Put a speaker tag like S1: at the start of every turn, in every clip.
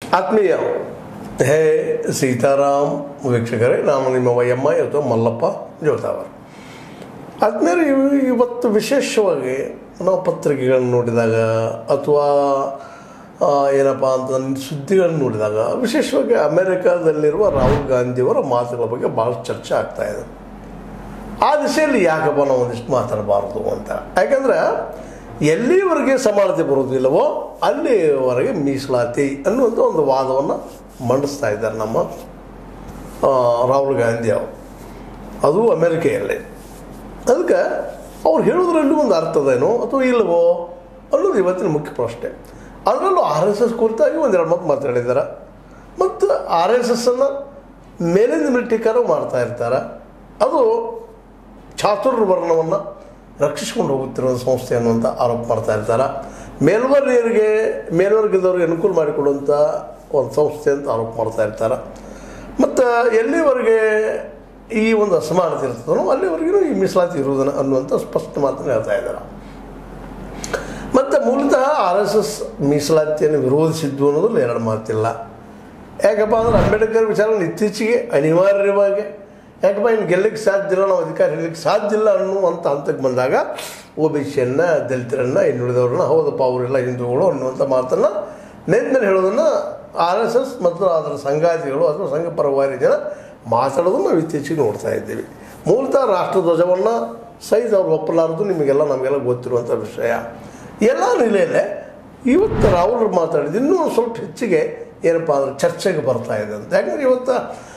S1: ಆತ್ಮೀಯ ಹೇ ಸೀತಾರಾಮ್ ವೀಕ್ಷಕರೇ ನಾನು ನಿಮ್ಮ ವೈಎಮ್ಮ ಇವತ್ತು ಮಲ್ಲಪ್ಪ ಜೋತಾವರ್ ಆದ್ಮೇಲೆ ಇವ್- ಇವತ್ತು ವಿಶೇಷವಾಗಿ ನಾವು ಪತ್ರಿಕೆಗಳನ್ನು ನೋಡಿದಾಗ ಅಥವಾ ಆ, ಏನಪ್ಪ ಅಂತ ಸುದ್ದಿಗಳನ್ನು ನೋಡಿದಾಗ ವಿಶೇಷವಾಗಿ ಅಮೆರಿಕಾದಲ್ಲಿರುವ ರಾಹುಲ್ ಗಾಂಧಿಯವರ ಮಾತುಗಳ ಬಗ್ಗೆ ಭಾಳ ಚರ್ಚೆ ಆಗ್ತಾ ಇದೆ ಆ ದಿಶೆಯಲ್ಲಿ ಯಾಕಪ್ಪ ನಾವು ಒಂದಿಷ್ಟು ಮಾತಾಡಬಾರ್ದು ಅಂತ ಯಾಕಂದ್ರೆ ಎಲ್ಲಿವರೆಗೆ ಸಮಾನತೆ ಬರೋದಿಲ್ಲವೋ ಅಲ್ಲಿವರೆಗೆ ಮೀಸಲಾತಿ ಅನ್ನುವಂಥ ಒಂದು ವಾದವನ್ನು ಮಂಡಿಸ್ತಾ ಇದ್ದಾರೆ ನಮ್ಮ ಆ, ರಾಹುಲ್ ಗಾಂಧಿ ಅವರು ಅದು ಅಮೆರಿಕೆಯಲ್ಲಿ ಅದಕ್ಕೆ ಅವ್ರು ಹೇಳೋದ್ರಲ್ಲಿ ಒಂದು ಅರ್ಥದೇನೋ ಅಥವಾ ಇಲ್ಲವೋ ಅನ್ನೋದು ಇವತ್ತಿನ ಮುಖ್ಯ ಪ್ರಶ್ನೆ ಅದರಲ್ಲೂ ಆರ್ ಎಸ್ ಎಸ್ ಕುರಿತಾಗಿ ಒಂದೆರಡು ಮಾತು ಮಾತಾಡಿದ್ದಾರೆ ಮತ್ತು ಆರ್ ಎಸ್ ಎಸ್ಸನ್ನು ಮೇಲಿಂದ ಮೇಲೆ ಟೀಕಾರ ಮಾಡ್ತಾ ಇರ್ತಾರೆ ಅದು ಚಾತುರ್ ವರ್ಣವನ್ನು ರಕ್ಷಿಸ್ಕೊಂಡು ಹೋಗುತ್ತಿರೋ ಸಂಸ್ಥೆ ಅನ್ನುವಂಥ ಆರೋಪ ಮಾಡ್ತಾ ಇರ್ತಾರೆ ಮೇಲ್ವರ್ಗೀಯರಿಗೆ ಮೇಲ್ವರ್ಗದವ್ರಿಗೆ ಅನುಕೂಲ ಮಾಡಿಕೊಡುವಂಥ ಒಂದು ಸಂಸ್ಥೆ ಅಂತ ಆರೋಪ ಮಾಡ್ತಾ ಇರ್ತಾರೆ ಮತ್ತು ಎಲ್ಲಿವರೆಗೆ ಈ ಒಂದು ಅಸಮಾನತೆ ಇರ್ತದೋ ಅಲ್ಲಿವರೆಗೂ ಈ ಮೀಸಲಾತಿ ಇರುವುದನ್ನು ಅನ್ನುವಂಥ ಸ್ಪಷ್ಟ ಮಾತನ್ನು ಹೇಳ್ತಾ ಇದ್ದಾರೆ ಮತ್ತು ಮೂಲತಃ ಆರ್ ಎಸ್ ಎಸ್ ಮೀಸಲಾತಿಯನ್ನು ವಿರೋಧಿಸಿದ್ದು ಅನ್ನೋದ್ರಲ್ಲಿ ಎರಡು ಮಾತಿಲ್ಲ ಯಾಕಪ್ಪ ಅಂದ್ರೆ ಅಂಬೇಡ್ಕರ್ ವಿಚಾರ ಇತ್ತೀಚೆಗೆ ಅನಿವಾರ್ಯವಾಗಿ ಯಾಕಪ್ಪ ಇನ್ನು ಗೆಲ್ಲಕ್ಕೆ ಸಾಧ್ಯ ಇಲ್ಲ ನಾವು ಅಧಿಕಾರ ಹಿಡಿಲಿಕ್ಕೆ ಸಾಧ್ಯ ಇಲ್ಲ ಅನ್ನುವಂಥ ಹಂತಕ್ಕೆ ಬಂದಾಗ ಒ ಬಿ ಸಿಯನ್ನು ದಲಿತರನ್ನು ಇನ್ನುಳಿದವ್ರನ್ನ ಹೌದಪ್ಪ ಅವರೆಲ್ಲ ಹಿಂದೂಗಳು ಅನ್ನುವಂಥ ಮಾತನ್ನು ನೆನ್ನೆ ಹೇಳೋದನ್ನು ಆರ್ ಎಸ್ ಎಸ್ ಮತ್ತು ಅದರ ಸಂಗಾತಿಗಳು ಅಥವಾ ಸಂಘ ಪರವಾರಿ ಜನ ಮಾತಾಡೋದನ್ನು ನಾವು ಇತ್ತೀಚೆಗೆ ನೋಡ್ತಾ ಇದ್ದೀವಿ ಮೂಲತಃ ರಾಷ್ಟ್ರಧ್ವಜವನ್ನು ಸಹಿತ ಅವ್ರು ಒಪ್ಪಲಾರದು ನಿಮಗೆಲ್ಲ ನಮಗೆಲ್ಲ ಗೊತ್ತಿರುವಂಥ ವಿಷಯ ಎಲ್ಲ ನೆಲೆಯಲ್ಲೇ ಇವತ್ತು ರಾಹುಲ್ ಮಾತಾಡಿದ್ದು ಇನ್ನೂ ಒಂದು ಸ್ವಲ್ಪ ಹೆಚ್ಚಿಗೆ ಏನಪ್ಪ ಅಂದ್ರೆ ಚರ್ಚೆಗೆ ಬರ್ತಾ ಇದೆ ಅಂತ ಯಾಕಂದ್ರೆ ಇವತ್ತು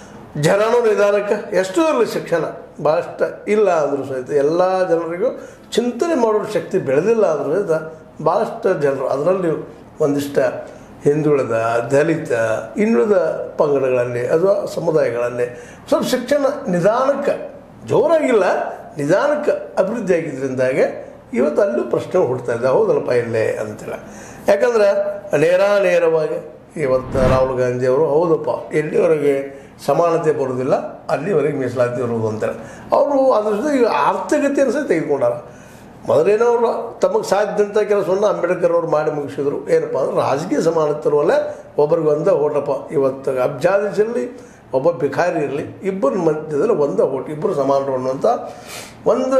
S1: ಜನನೂ ನಿಧಾನಕ್ಕೆ ಎಷ್ಟೋ ಇರಲಿ ಶಿಕ್ಷಣ ಭಾಳಷ್ಟು ಇಲ್ಲ ಅಂದರೂ ಸಹಿತ ಎಲ್ಲ ಜನರಿಗೂ ಚಿಂತನೆ ಮಾಡೋ ಶಕ್ತಿ ಬೆಳೆದಿಲ್ಲ ಅಂದರೂ ಸಹಿತ ಭಾಳಷ್ಟು ಜನರು ಅದರಲ್ಲಿ ಒಂದಿಷ್ಟು ಹಿಂದುಳಿದ ದಲಿತ ಇನ್ನುಳಿದ ಪಂಗಡಗಳಲ್ಲಿ ಅಥವಾ ಸಮುದಾಯಗಳಲ್ಲಿ ಸ್ವಲ್ಪ ಶಿಕ್ಷಣ ನಿಧಾನಕ್ಕೆ ಜೋರಾಗಿಲ್ಲ ನಿಧಾನಕ್ಕೆ ಅಭಿವೃದ್ಧಿ ಆಗಿದ್ದರಿಂದಾಗೆ ಇವತ್ತು ಅಲ್ಲೂ ಪ್ರಶ್ನೆ ಹುಡ್ತಾ ಇದೆ ಹೌದಲ್ಲಪ್ಪ ಇಲ್ಲೇ ಅಂತೇಳಿ ಯಾಕಂದ್ರೆ ನೇರ ನೇರವಾಗಿ ಇವತ್ತು ರಾಹುಲ್ ಗಾಂಧಿ ಅವರು ಹೌದಪ್ಪ ಎಲ್ಲಿವರೆಗೆ ಸಮಾನತೆ ಬರೋದಿಲ್ಲ ಅಲ್ಲಿವರೆಗೆ ಮೀಸಲಾತಿ ಇರುವುದು ಅಂತೇಳಿ ಅವರು ಅದ್ರ ಜೊತೆ ಈಗ ಆರ್ಥಿಕತೆಯನ್ನು ಸಹ ತೆಗೆದುಕೊಂಡಾರ ಮೊದಲೇನೋ ಅವರು ತಮಗೆ ಸಾಧ್ಯ ಅಂತ ಕೆಲಸವನ್ನು ಅಂಬೇಡ್ಕರ್ ಅವರು ಮಾಡಿ ಮುಗಿಸಿದ್ರು ಏನಪ್ಪ ಅಂದ್ರೆ ರಾಜಕೀಯ ಸಮಾನತೆ ಇರುವಲ್ಲ ಒಬ್ಬರಿಗೆ ಒಂದೇ ಓಟಪ್ಪ ಇವತ್ತು ಅಬ್ಜಾದಿಸ್ ಇರಲಿ ಒಬ್ಬ ಭಿಖಾರಿ ಇರಲಿ ಇಬ್ಬರ ಮಧ್ಯದಲ್ಲಿ ಒಂದೇ ಓಟ್ ಇಬ್ಬರು ಸಮಾನರು ಅನ್ನುವಂಥ ಒಂದು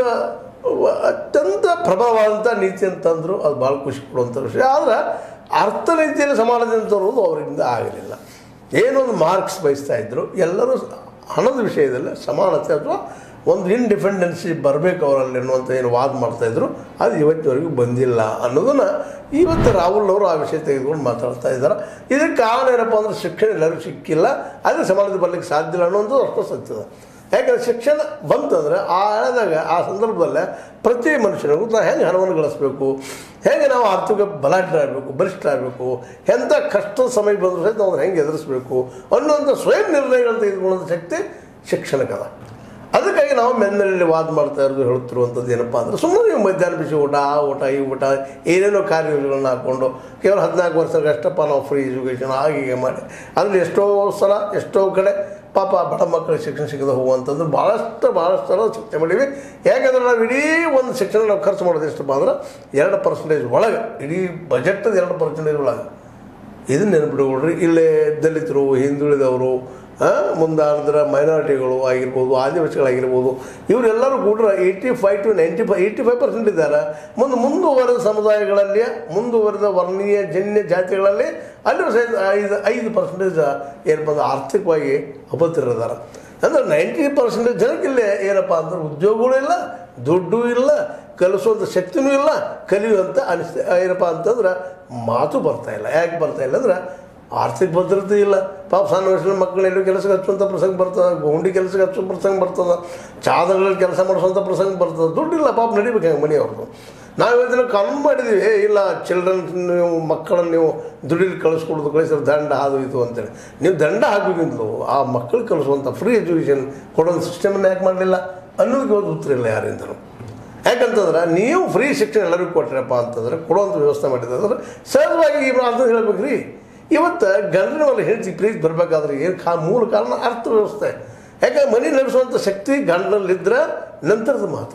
S1: ವ- ಅತ್ಯಂತ ಪ್ರಭಾವವಾದಂಥ ನೀತಿ ಅಂತಂದರು ಅದು ಭಾಳ ಖುಷಿ ಕೊಡುವಂಥ ವಿಷಯ ಆದರೆ ಅರ್ಥ ರೀತಿಯಲ್ಲಿ ಸಮಾನತೆ ಅಂತ ತರುವುದು ಅವರಿಂದ ಆಗಲಿಲ್ಲ ಏನೊಂದು ಮಾರ್ಕ್ಸ್ ಬಯಸ್ತಾ ಇದ್ದರು ಎಲ್ಲರೂ ಹಣದ ವಿಷಯದಲ್ಲಿ ಸಮಾನತೆ ಅಥವಾ ಒಂದು ಇಂಡಿಪೆಂಡೆನ್ಸಿ ಬರಬೇಕು ಅವರಲ್ಲಿ ಅನ್ನುವಂಥ ಏನು ವಾದ ಮಾಡ್ತಾಯಿದ್ರು ಅದು ಇವತ್ತಿನವರೆಗೂ ಬಂದಿಲ್ಲ ಅನ್ನೋದನ್ನು ಇವತ್ತು ರಾಹುಲ್ ಅವರು ಆ ವಿಷಯ ತೆಗೆದುಕೊಂಡು ಮಾತಾಡ್ತಾ ಇದ್ದಾರೆ ಇದಕ್ಕೆ ಕಾರಣ ಏನಪ್ಪ ಅಂದ್ರೆ ಶಿಕ್ಷಣ ಎಲ್ಲರಿಗೂ ಸಿಕ್ಕಿಲ್ಲ ಅದೇ ಸಮಾನತೆ ಬರಲಿಕ್ಕೆ ಸಾಧ್ಯ ಇಲ್ಲ ಅನ್ನೋದು ಅಷ್ಟು ಸತ್ಯದ ಯಾಕಂದ್ರೆ ಶಿಕ್ಷಣ ಬಂತಂದ್ರೆ ಆ ಹೇಳಿದಾಗ ಆ ಸಂದರ್ಭದಲ್ಲೇ ಪ್ರತಿ ಮನುಷ್ಯನಿಗೂ ನಾವು ಹೆಂಗೆ ಹಣವನ್ನು ಗಳಿಸ್ಬೇಕು ಹೇಗೆ ನಾವು ಆರ್ಥಿಕ ಬಲಾಢ್ಯರಾಗಬೇಕು ಬಲಿಷ್ಠರಾಗಬೇಕು ಎಂಥ ಕಷ್ಟದ ಸಮಯ ಬಂದರೂ ಸಹಿತ ನಾವು ಹೆಂಗೆ ಎದುರಿಸಬೇಕು ಅನ್ನುವಂಥ ಸ್ವಯಂ ನಿರ್ಣಯಗಳನ್ನು ತೆಗೆದುಕೊಳ್ಳುವಂಥ ಶಕ್ತಿ ಶಿಕ್ಷಣಕ್ಕದ ಅದಕ್ಕಾಗಿ ನಾವು ಮೆನ್ನಲ್ಲಿ ವಾದ ಮಾಡ್ತಾ ಇರೋದು ಹೇಳ್ತಿರುವಂಥದ್ದು ಏನಪ್ಪ ಅಂದರೆ ಸುಮ್ಮನೆ ನೀವು ಮಧ್ಯಾಹ್ನ ಬಿಸಿ ಊಟ ಆ ಊಟ ಈ ಊಟ ಏನೇನೋ ಕಾರ್ಯಯೋಜನೆಗಳನ್ನ ಹಾಕ್ಕೊಂಡು ಕೇವಲ ಹದಿನಾಲ್ಕು ವರ್ಷಕ್ಕೆ ಅಷ್ಟಪ್ಪ ನಾವು ಫ್ರೀ ಎಜುಕೇಷನ್ ಹಾಗೆ ಹೀಗೆ ಮಾಡಿ ಅಲ್ಲಿ ಎಷ್ಟೋ ಸಲ ಎಷ್ಟೋ ಕಡೆ ಪಾಪ ಬಡ ಮಕ್ಕಳಿಗೆ ಶಿಕ್ಷಣ ಸಿಗದೆ ಹೋಗುವಂಥದ್ದು ಭಾಳಷ್ಟು ಭಾಳಷ್ಟು ಸಲ ಚರ್ಚೆ ಮಾಡೀವಿ ಯಾಕಂದ್ರೆ ನಾವು ಇಡೀ ಒಂದು ಶಿಕ್ಷಣ ನಾವು ಖರ್ಚು ಮಾಡೋದು ಎಷ್ಟಪ್ಪ ಅಂದ್ರೆ ಎರಡು ಪರ್ಸೆಂಟೇಜ್ ಒಳಗೆ ಇಡೀ ಬಜೆಟ್ದು ಎರಡು ಪರ್ಸೆಂಟೇಜ್ ಒಳಗೆ ಇದನ್ನ ನೆನ್ಪಿಟ್ಕೊಳ್ರಿ ಇಲ್ಲೇ ದಲಿತರು ಹಿಂದುಳಿದವರು ಮುಂದಾಡಿದ್ರೆ ಮೈನಾರಿಟಿಗಳು ಆಗಿರ್ಬೋದು ಆದಿವಾಸಿಗಳಾಗಿರ್ಬೋದು ಇವರೆಲ್ಲರೂ ಕೂಡ eighty five to ninety five eighty five percent ಇದ್ದಾರೆ ಮುಂದೆ ಮುಂದುವರೆದ ಸಮುದಾಯಗಳಲ್ಲಿ ಮುಂದುವರೆದ ವರ್ಣೀಯ ಜನ್ಯ ಜಾತಿಗಳಲ್ಲಿ ಅಲ್ಲೂ ಸಹಿತ ಐದು ಐದು ಪರ್ಸೆಂಟೇಜ್ ಏನಪ್ಪ ಅಂದ್ರೆ ಆರ್ಥಿಕವಾಗಿ ಅಪತ್ತಿರಿದ್ದಾರೆ ಅಂದ್ರೆ ನೈಂಟಿ ಪರ್ಸೆಂಟೇಜ್ ಜನಕ್ಕೆ ಇಲ್ಲೇ ಏನಪ್ಪ ಅಂದ್ರೆ ಉದ್ಯೋಗಗಳು ಇಲ್ಲ ದುಡ್ಡು ಇಲ್ಲ ಕಲಿಸುವಂಥ ಶಕ್ತಿನೂ ಇಲ್ಲ ಕಲಿಯುವಂಥ ಅನಿಸ್ ಏನಪ್ಪ ಅಂತಂದ್ರೆ ಮಾತು ಬರ್ತಾ ಇಲ್ಲ ಯಾಕೆ ಬರ್ತಾ ಇಲ್ಲ ಅಂದ್ರೆ ಆರ್ಥಿಕ ಭದ್ರತೆ ಇಲ್ಲ ಪಾಪ ಸಣ್ಣ ವಯಸ್ಸಿನ ಮಕ್ಕಳು ಎಲ್ಲೂ ಕೆಲಸಕ್ಕೆ ಹಚ್ಚುವಂಥ ಪ್ರಸಂಗ ಬರ್ತದೆ ಗೌಂಡಿ ಕೆಲಸಕ್ಕೆ ಹಚ್ಚೋ ಪ್ರಸಂಗ ಬರ್ತದೆ ಚಾದಗಳಲ್ಲಿ ಕೆಲಸ ಮಾಡಿಸುವಂಥ ಪ್ರಸಂಗ ಬರ್ತದೆ ದುಡ್ಡಿಲ್ಲ ಪಾಪ ನಡಿಬೇಕು ಹೆಂಗೆ ಮನೆಯವ್ರದ್ದು ನಾವು ಇವತ್ತಿನ ಕಾನೂನು ಮಾಡಿದ್ದೀವಿ ಏ ಇಲ್ಲ ಚಿಲ್ಡ್ರನ್ ನೀವು ಮಕ್ಕಳನ್ನು ನೀವು ದುಡಿಲಿ ಕಳಿಸ್ಕೊಡೋದು ಕಳಿಸಿದ್ರೆ ದಂಡ ಅದು ಇದು ಅಂತೇಳಿ ನೀವು ದಂಡ ಹಾಕಬೇಕಿಂತಲೂ ಆ ಮಕ್ಕಳು ಕಲಿಸುವಂಥ ಫ್ರೀ ಎಜುಕೇಷನ್ ಕೊಡೋಂಥ ಸಿಸ್ಟಮನ್ನು ಯಾಕೆ ಮಾಡಲಿಲ್ಲ ಅನ್ನೋದಕ್ಕೆ ಇವತ್ತು ಉತ್ತರ ಇಲ್ಲ ಯಾರಿಂದಲೂ ಯಾಕಂತಂದ್ರೆ ನೀವು ಫ್ರೀ ಶಿಕ್ಷಣ ಎಲ್ಲರಿಗೂ ಕೊಟ್ರಪ್ಪ ಅಂತಂದ್ರೆ ಕೊಡುವಂಥ ವ್ಯವಸ್ಥೆ ಮಾಡಿದ್ರೆ ಸಹಜವಾಗಿ ಈ ಅಂತ ಹೇಳ್ಬೇಕು ರೀ ಇವತ್ತು ಗಂಡನ ಮೇಲೆ ಹೆಂಡತಿ ಪ್ರೀತಿ ಬರಬೇಕಾದ್ರೆ ಏನು ಕಾ ಮೂಲ ಕಾರಣ ಅರ್ಥವ್ಯವಸ್ಥೆ ಯಾಕಂದ್ರೆ ಮನೆ ನಡೆಸುವಂಥ ಶಕ್ತಿ ಗಂಡನಲ್ಲಿದ್ದರೆ ನಂತರದ ಮಾತು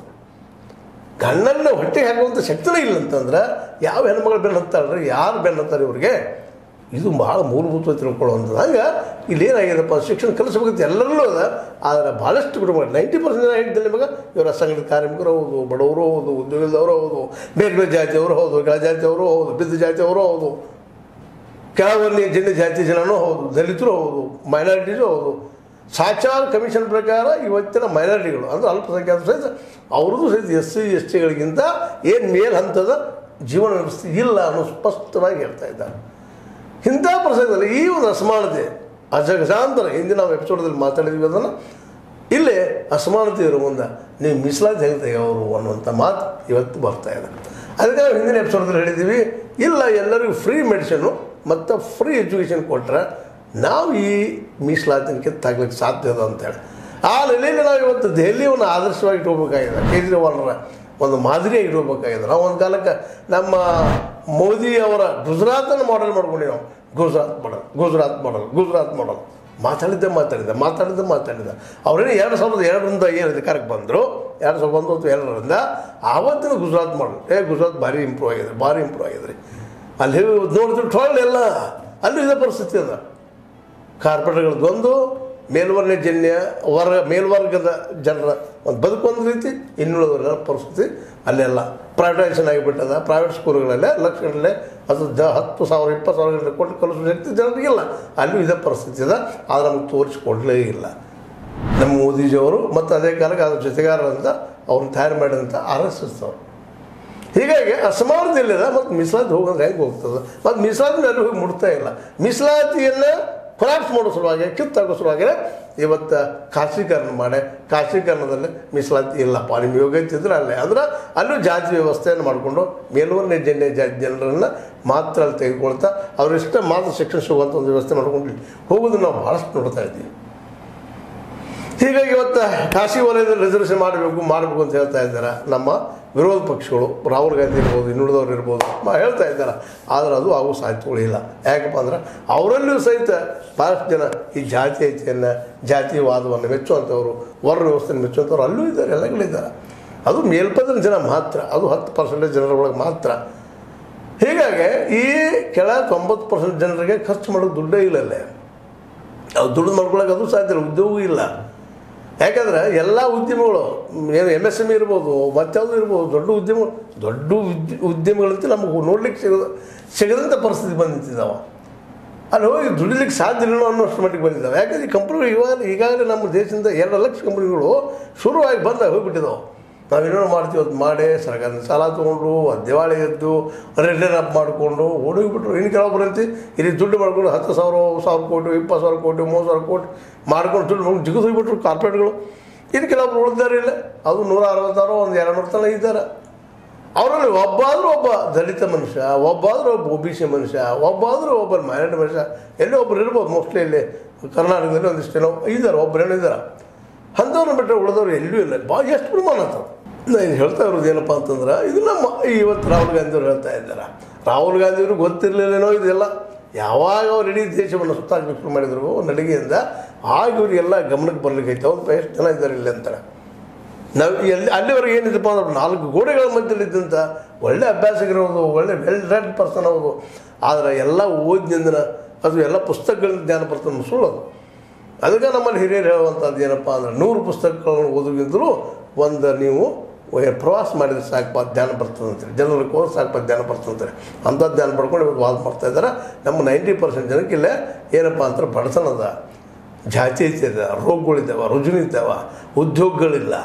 S1: ಗಂಡನ್ನ ಹೊಟ್ಟೆಗೆ ಹಾಕುವಂಥ ಶಕ್ತಿನೇ ಇಲ್ಲ ಅಂತಂದ್ರೆ ಯಾವ ಹೆಣ್ಮಗಳು ಬೆನ್ನು ಹತ್ತಾಳ್ರಿ ಯಾರು ಬೆನ್ನು ಹತ್ತಾರೆ ಇವ್ರಿಗೆ ಇದು ಭಾಳ ಮೂಲಭೂತ ತಿಳ್ಕೊಳ್ಳುವಂಥದ್ದು ಹಂಗೆ ಇಲ್ಲಿ ಏನಾಗಿದೆಪ್ಪ ಶಿಕ್ಷಣ ಕಲಿಸ್ಬೇಕಂತ ಎಲ್ಲರಲ್ಲೂ ಅದ ಆದರೆ ಭಾಳಷ್ಟು ಕುಟುಂಬ ನೈಂಟಿ ಪರ್ಸೆಂಟ್ ಜನ ಹೇಳ್ತಿಲ್ಲ ನಿಮಗೆ ಇವರ ಅಸಂಘಟಿತ ಕಾರ್ಮಿಕರು ಹೌದು ಬಡವರು ಹೌದು ಉದ್ಯೋಗದವರು ಹೌದು ಬೇರೆ ಬೇರೆ ಜಾತಿಯವರು ಹೌದು ಕೆಳ ಜಾತಿಯವರು ಹೌದು ಬಿದ್ದ ಜಾತಿಯವರು ಹೌದು ಕೆಳವರ್ಣೀಯ ಜನ ಜಾತಿ ಜನನೂ ಹೌದು ದಲಿತರು ಹೌದು ಮೈನಾರಿಟೀಸು ಹೌದು ಸಾಚಾರ್ ಕಮಿಷನ್ ಪ್ರಕಾರ ಇವತ್ತಿನ ಮೈನಾರಿಟಿಗಳು ಅಂದರೆ ಅಲ್ಪಸಂಖ್ಯಾತರು ಸಹಿತ ಅವ್ರದ್ದು ಸಹಿತ ಎಸ್ ಸಿ ಎಸ್ ಟಿಗಳಿಗಿಂತ ಏನು ಮೇಲ್ ಹಂತದ ಜೀವನ ವ್ಯವಸ್ಥೆ ಇಲ್ಲ ಅನ್ನೋ ಸ್ಪಷ್ಟವಾಗಿ ಹೇಳ್ತಾ ಇದ್ದಾರೆ ಇಂಥ ಪ್ರಸಂಗದಲ್ಲಿ ಈ ಒಂದು ಅಸಮಾನತೆ ಅಜಗಜಾಂತರ ಹಿಂದಿನ ನಾವು ಎಪಿಸೋಡಲ್ಲಿ ಮಾತಾಡಿದ್ವಿ ಅದನ್ನು ಇಲ್ಲೇ ಅಸಮಾನತೆ ಇರೋ ಮುಂದೆ ನೀವು ಮೀಸಲಾತಿ ಹೆಂಗೆ ತೆಗೆಯೋರು ಅನ್ನುವಂಥ ಮಾತು ಇವತ್ತು ಬರ್ತಾ ಇದೆ ಅದಕ್ಕೆ ನಾವು ಹಿಂದಿನ ಎಪಿಸೋಡಲ್ಲಿ ಹೇಳಿದ್ದೀವಿ ಇಲ್ಲ ಎಲ್ಲರಿಗೂ ಫ್ರೀ ಮೆಡಿಸಿನು ಮತ್ತು ಫ್ರೀ ಎಜುಕೇಷನ್ ಕೊಟ್ಟರೆ ನಾವು ಈ ಮೀಸಲಾತಿನ ಕಿತ್ತಾಗ್ಲಿಕ್ಕೆ ಸಾಧ್ಯ ಅದ ಅಂತೇಳಿ ಆ ನೆಲೆಯಲ್ಲಿ ನಾವು ಇವತ್ತು ದೆಹಲಿಯನ್ನು ಆದರ್ಶವಾಗಿ ಇಟ್ಕೋಬೇಕಾಗಿದೆ ಕೇಜ್ರಿವಾಲ್ರ ಒಂದು ಮಾದರಿಯಾಗಿ ಇಟ್ಕೋಬೇಕಾಗಿದೆ ನಾವು ಒಂದು ಕಾಲಕ್ಕೆ ನಮ್ಮ ಮೋದಿ ಅವರ ಗುಜರಾತನ್ನು ಮಾಡೆಲ್ ಮಾಡ್ಕೊಂಡಿ ನಾವು ಗುಜರಾತ್ ಮಾಡಲ್ ಗುಜರಾತ್ ಮಾಡಲ್ ಗುಜರಾತ್ ಮಾಡಲ್ ಮಾತಾಡಿದ್ದೆ ಮಾತಾಡಿದ್ದೆ ಮಾತಾಡಿದ್ದೆ ಮಾತಾಡಿದ್ದೆ ಅವರೇನು ಎರಡು ಸಾವಿರದ ಎರಡರಿಂದ ಏನು ಅಧಿಕಾರಕ್ಕೆ ಬಂದರು ಎರಡು ಸಾವಿರದ ಒಂದು ಅಥವಾ ಎರಡರಿಂದ ಆವತ್ತಿನ ಗುಜರಾತ್ ಮಾಡಲ್ ಏ ಗುಜರಾತ್ ಭಾರಿ ಇಂಪ್ರೂವ್ ಆಗಿದೆ ಭಾರಿ ಇಂಪ್ರೂವ್ ಆಗಿದೆ ರೀ ಅಲ್ಲಿ ನೋಡಿದ್ರೆ ಟೋಲ್ ಎಲ್ಲ ಅಲ್ಲೂ ಇದೇ ಪರಿಸ್ಥಿತಿ ಅದ ಕಾರ್ಪೊರೇಟ್ಗಳದ್ದೊಂದು ಮೇಲ್ವರ್ಣ ಜನ್ಯ ವರ್ಗ ಮೇಲ್ವರ್ಗದ ಜನರ ಒಂದು ಬದುಕು ಒಂದು ರೀತಿ ಇನ್ನುಳಿದವರ ಪರಿಸ್ಥಿತಿ ಅಲ್ಲೆಲ್ಲ ಪ್ರೈವೇಟೈಸೇಷನ್ ಆಗಿಬಿಟ್ಟದ ಪ್ರೈವೇಟ್ ಸ್ಕೂಲ್ಗಳಲ್ಲೇ ಲಕ್ಷಗಟ್ಟಲೆ ಅದು ದ ಹತ್ತು ಸಾವಿರ ಇಪ್ಪತ್ತು ಸಾವಿರ ಗಂಟೆ ಕೊಟ್ಟು ಕಲಿಸೋ ಶಕ್ತಿ ಜನರಿಗಿಲ್ಲ ಅಲ್ಲೂ ಇದೇ ಪರಿಸ್ಥಿತಿ ಇದೆ ಆದರೆ ನಮಗೆ ತೋರಿಸಿಕೊಡ್ಲೇ ಇಲ್ಲ ನಮ್ಮ ಮೋದಿಜಿಯವರು ಮತ್ತು ಅದೇ ಕಾಲಕ್ಕೆ ಅದ್ರ ಜೊತೆಗಾರರಂತ ಅವ್ರನ್ನ ತಯಾರು ಮಾಡಿದಂಥ ಆರ್ ಎಸ್ ಎಸ್ ಅವರು ಹೀಗಾಗಿ ಅಸಮಾನತೆ ಇಲ್ಲದ ಮತ್ತು ಮೀಸಲಾತಿ ಹೋಗೋದ್ರೆ ಹೆಂಗೆ ಹೋಗ್ತದೆ ಮತ್ತು ಮೀಸಲಾತಿನ ಅಲ್ಲಿ ಹೋಗಿ ಮುಟ್ತಾ ಇಲ್ಲ ಮೀಸಲಾತಿಯನ್ನು ಕೊಲಾಪ್ಸ್ ಮಾಡೋ ಸಲುವಾಗಿ ಕಿತ್ತಾಕೋ ಸಲುವಾಗಿ ಇವತ್ತು ಖಾಸಗೀಕರಣ ಮಾಡಿ ಖಾಸಗೀಕರಣದಲ್ಲಿ ಮೀಸಲಾತಿ ಇಲ್ಲಪ್ಪ ನಿಮ್ಮ ಯೋಗ ಇತ್ತಿದ್ರೆ ಅಲ್ಲೇ ಅಂದ್ರೆ ಅಲ್ಲೂ ಜಾತಿ ವ್ಯವಸ್ಥೆಯನ್ನು ಮಾಡಿಕೊಂಡು ಮೇಲ್ವರ್ಣ ಜನ್ಯ ಜಾತಿ ಜನರನ್ನು ಮಾತ್ರ ಅಲ್ಲಿ ತೆಗೆದುಕೊಳ್ತಾ ಅವರಿಷ್ಟ ಮಾತ್ರ ಶಿಕ್ಷಣ ಸಿಗುವಂಥ ಒಂದು ವ್ಯವಸ್ಥೆ ಮಾಡ್ಕೊಂಡು ಹೋಗೋದನ್ನು ನಾವು ಭಾಳಷ್ಟು ನೋಡ್ತಾ ಇದ್ದೀವಿ ಹೀಗಾಗಿ ಇವತ್ತು ಖಾಸಗಿ ವಲಯದಲ್ಲಿ ರಿಸರ್ವೇಷನ್ ಮಾಡಬೇಕು ಮಾಡಬೇಕು ಅಂತ ಹೇಳ್ತಾ ಇದ್ದಾರೆ ನಮ್ಮ ವಿರೋಧ ಪಕ್ಷಗಳು ರಾಹುಲ್ ಗಾಂಧಿ ಇರ್ಬೋದು ಇನ್ನುಳಿದವ್ರು ಇರ್ಬೋದು ಮ- ಹೇಳ್ತಾ ಇದ್ದಾರೆ ಆದರೆ ಅದು ಆಗೋ ಸಾಧ್ಯತೆಗಳು ಇಲ್ಲ ಯಾಕಪ್ಪ ಅಂದ್ರೆ ಅವರಲ್ಲೂ ಸಹಿತ ಭಾಳಷ್ಟು ಜನ ಈ ಜಾತೀಯತೆಯನ್ನು ಜಾತಿವಾದವನ್ನು ಮೆಚ್ಚುವಂಥವ್ರು ವರ್ಣ ವ್ಯವಸ್ಥೆಯನ್ನು ಮೆಚ್ಚುವಂಥವ್ರು ಅಲ್ಲೂ ಇದ್ದಾರೆ ಎಲ್ಲಗಳಿದ್ದಾರೆ ಅದು ಮೇಲ್ಪದರ ಜನ ಮಾತ್ರ ಅದು ಹತ್ತು ಪರ್ಸೆಂಟೇಜ್ ಜನರ ಒಳಗೆ ಮಾತ್ರ ಹೀಗಾಗಿ ಈ ಕೆಳ ತೊಂಬತ್ತು ಪರ್ಸೆಂಟ್ ಜನರಿಗೆ ಖರ್ಚು ಮಾಡೋದು ದುಡ್ಡೇ ಇಲ್ಲ ಅಲ್ಲೇ ಅವ್ರು ದುಡ್ಡು ಮಾಡ್ಕೊಳಕ್ಕೆ ಅದು ಸಾಧ್ಯ ಇಲ್ಲ ಉದ್ಯೋಗ ಇಲ್ಲ ಯಾಕಂದ್ರೆ ಎಲ್ಲ ಉದ್ಯಮಗಳು ಏನು ಎಮ್ ಎಸ್ ಎಮ್ ಇರ್ಬೋದು ಮತ್ತಾವುದು ಇರ್ಬೋದು ದೊಡ್ಡ ಉದ್ಯಮ ದೊಡ್ಡ ಉದ್ಯ ಉದ್ಯಮಗಳಂತ ನಮಗೆ ನೋಡ್ಲಿಕ್ಕೆ ಸಿಗದ ಸಿಗದಂಥ ಪರಿಸ್ಥಿತಿ ಬಂದಿದ್ದಾವೆ ಅಲ್ಲಿ ಹೋಗಿ ದುಡಿಲಿಕ್ಕೆ ಸಾಧ್ಯ ಇಲ್ಲ ಅನ್ನೋಷ್ಟು ಮಟ್ಟಿಗೆ ಬಂದಿದ್ದಾವೆ ಯಾಕಂದ್ರೆ ಈ ಕಂಪ್ನಿಗಳು ಇವಾಗ ಈಗಾಗಲೇ ನಮ್ಮ ದೇಶದಿಂದ ಎರಡು ಲಕ್ಷ ಕಂಪ್ನಿಗಳು ಶುರುವಾಗಿ ಬಂದಾಗ ಹೋಗ್ಬಿಟ್ಟಿದ್ದಾವೆ ನಾವೇನೋ ಮಾಡ್ತೀವಿ ಅದು ಮಾಡಿ ಸರ್ಕಾರದ ಸಾಲ ತೊಗೊಂಡು ಅದು ದಿವಾಳಿ ಎದ್ದು ರೆಡ್ಡರ್ ಅಪ್ ಮಾಡಿಕೊಂಡು ಓಡೋಗ್ಬಿಟ್ರು ಇನ್ನು ಕೆಲವೊಬ್ರು ಅಂತಿ ಇಲ್ಲಿ ದುಡ್ಡು ಮಾಡ್ಕೊಂಡು ಹತ್ತು ಸಾವಿರ ಸಾವಿರ ಕೋಟಿ ಇಪ್ಪತ್ತು ಸಾವಿರ ಕೋಟಿ ಮೂವತ್ತು ಸಾವಿರ ಕೋಟಿ ಮಾಡ್ಕೊಂಡು ದುಡ್ಡು ಮಾಡ್ಕೊಂಡು ಜಿಗಿದು ಹೋಗ್ಬಿಟ್ರು ಕಾರ್ಪೊರೇಟ್ಗಳು ಇನ್ನು ಕೆಲವೊಬ್ರು ಉಳಿದಾರೆ ಇಲ್ಲ ಅದು ನೂರ ಅರವತ್ತಾರು ಒಂದು ಎರಡು ನೂರು ತನಕ ಇದ್ದಾರೆ ಅವರಲ್ಲಿ ಒಬ್ಬಾದರೂ ಒಬ್ಬ ದಲಿತ ಮನುಷ್ಯ ಒಬ್ಬಾದರೂ ಒಬ್ಬ ಒ ಬಿ ಸಿ ಮನುಷ್ಯ ಒಬ್ಬಾದರೂ ಒಬ್ಬ ಮೈನಾರಿಟಿ ಮನುಷ್ಯ ಎಲ್ಲೋ ಒಬ್ರು ಇರ್ಬೋದು ಮೋಸ್ಟ್ಲಿ ಇಲ್ಲಿ ಕರ್ನಾಟಕದಲ್ಲಿ ಒಂದಿಷ್ಟು ಏನೋ ಇದ್ದಾರೆ ಒಬ್ಬರೇನೋ ಇದ್ದಾರೆ ಅಂಥವ್ರನ್ನ ಬಿಟ್ಟರೆ ಉಳಿದವ್ರು ಎಲ್ಲೂ ಇಲ್ಲ ಭಾಳ ಎಷ್ಟು ಪ್ರಮಾಣ ಅಂತ ನಾನು ಹೇಳ್ತಾ ಇರೋದು ಏನಪ್ಪ ಅಂತಂದ್ರೆ ಇದು ನಮ್ಮ ಇವತ್ತು ರಾಹುಲ್ ಗಾಂಧಿಯವರು ಹೇಳ್ತಾ ಇದ್ದಾರೆ ರಾಹುಲ್ ಗಾಂಧಿಯವರು ಗೊತ್ತಿರಲಿಲ್ಲೇನೋ ಇದೆಲ್ಲ ಯಾವಾಗ ಅವ್ರು ಇಡೀ ದೇಶವನ್ನು ಸುತ್ತಾಕಲಿಕ್ಕೆ ಶುರು ಮಾಡಿದ್ರು ನಡಿಗೆಯಿಂದ ಆಗ ಇವರಿಗೆಲ್ಲ ಗಮನಕ್ಕೆ ಬರ್ಲಿಕ್ಕೆ ಅವ್ರು ಎಷ್ಟು ಜನ ಇದ್ದಾರೆ ಇಲ್ಲಿ ಅಂತಾರೆ ನಾವು ಎಲ್ಲಿ ಅಲ್ಲಿವರೆಗೆ ಏನಿದಪ್ಪ ಅಂದ್ರೆ ನಾಲ್ಕು ಗೋಡೆಗಳ ಮಧ್ಯದಲ್ಲಿದ್ದಂಥ ಒಳ್ಳೆ ಅಭ್ಯಾಸಕರವರು ಒಳ್ಳೆ ವೆಲ್ ರೆಡ್ ಪರ್ಸನ್ ಅವರು ಆದರೆ ಎಲ್ಲ ಓದಿನಿಂದನ ಅದು ಎಲ್ಲ ಪುಸ್ತಕಗಳಿಂದ ಜ್ಞಾನ ಬರ್ತದೆ ಸುಳ್ಳೋದು ಅದಕ್ಕೆ ನಮ್ಮಲ್ಲಿ ಹಿರಿಯರು ಹೇಳುವಂಥದ್ದು ಏನಪ್ಪ ಅಂದ್ರೆ ನೂರು ಪುಸ್ತಕಗಳನ್ನು ಓದೋಗಿದ್ರು ಒಂದು ನೀವು ಒಳ್ಳೆ ಪ್ರವಾಸ ಮಾಡಿದ್ರೆ ಸಾಕಪ್ಪ ಧ್ಯಾನ ಬರ್ತದೆ ಅಂತೇಳಿ ಜನರಿಗೆ ಹೋದ್ರೆ ಸಾಕಪ್ಪ ಧ್ಯಾನ ಬರ್ತದೆ ಅಂತೇಳಿ ಅಂಥ ಧ್ಯಾನ ಪಡ್ಕೊಂಡು ಇವತ್ತು ವಾದ ಮಾಡ್ತಾ ಇದ್ದಾರೆ ನಮ್ಮ ನೈಂಟಿ ಪರ್ಸೆಂಟ್ ಜನಕ್ಕಿಲ್ಲ ಏನಪ್ಪ ಅಂದ್ರೆ ಬಡತನ ಅದ ಜಾತಿ ಐತೆ ರೋಗಗಳಿದ್ದಾವೆ ರುಜುನಿ ಇದ್ದಾವೆ ಉದ್ಯೋಗಗಳಿಲ್ಲ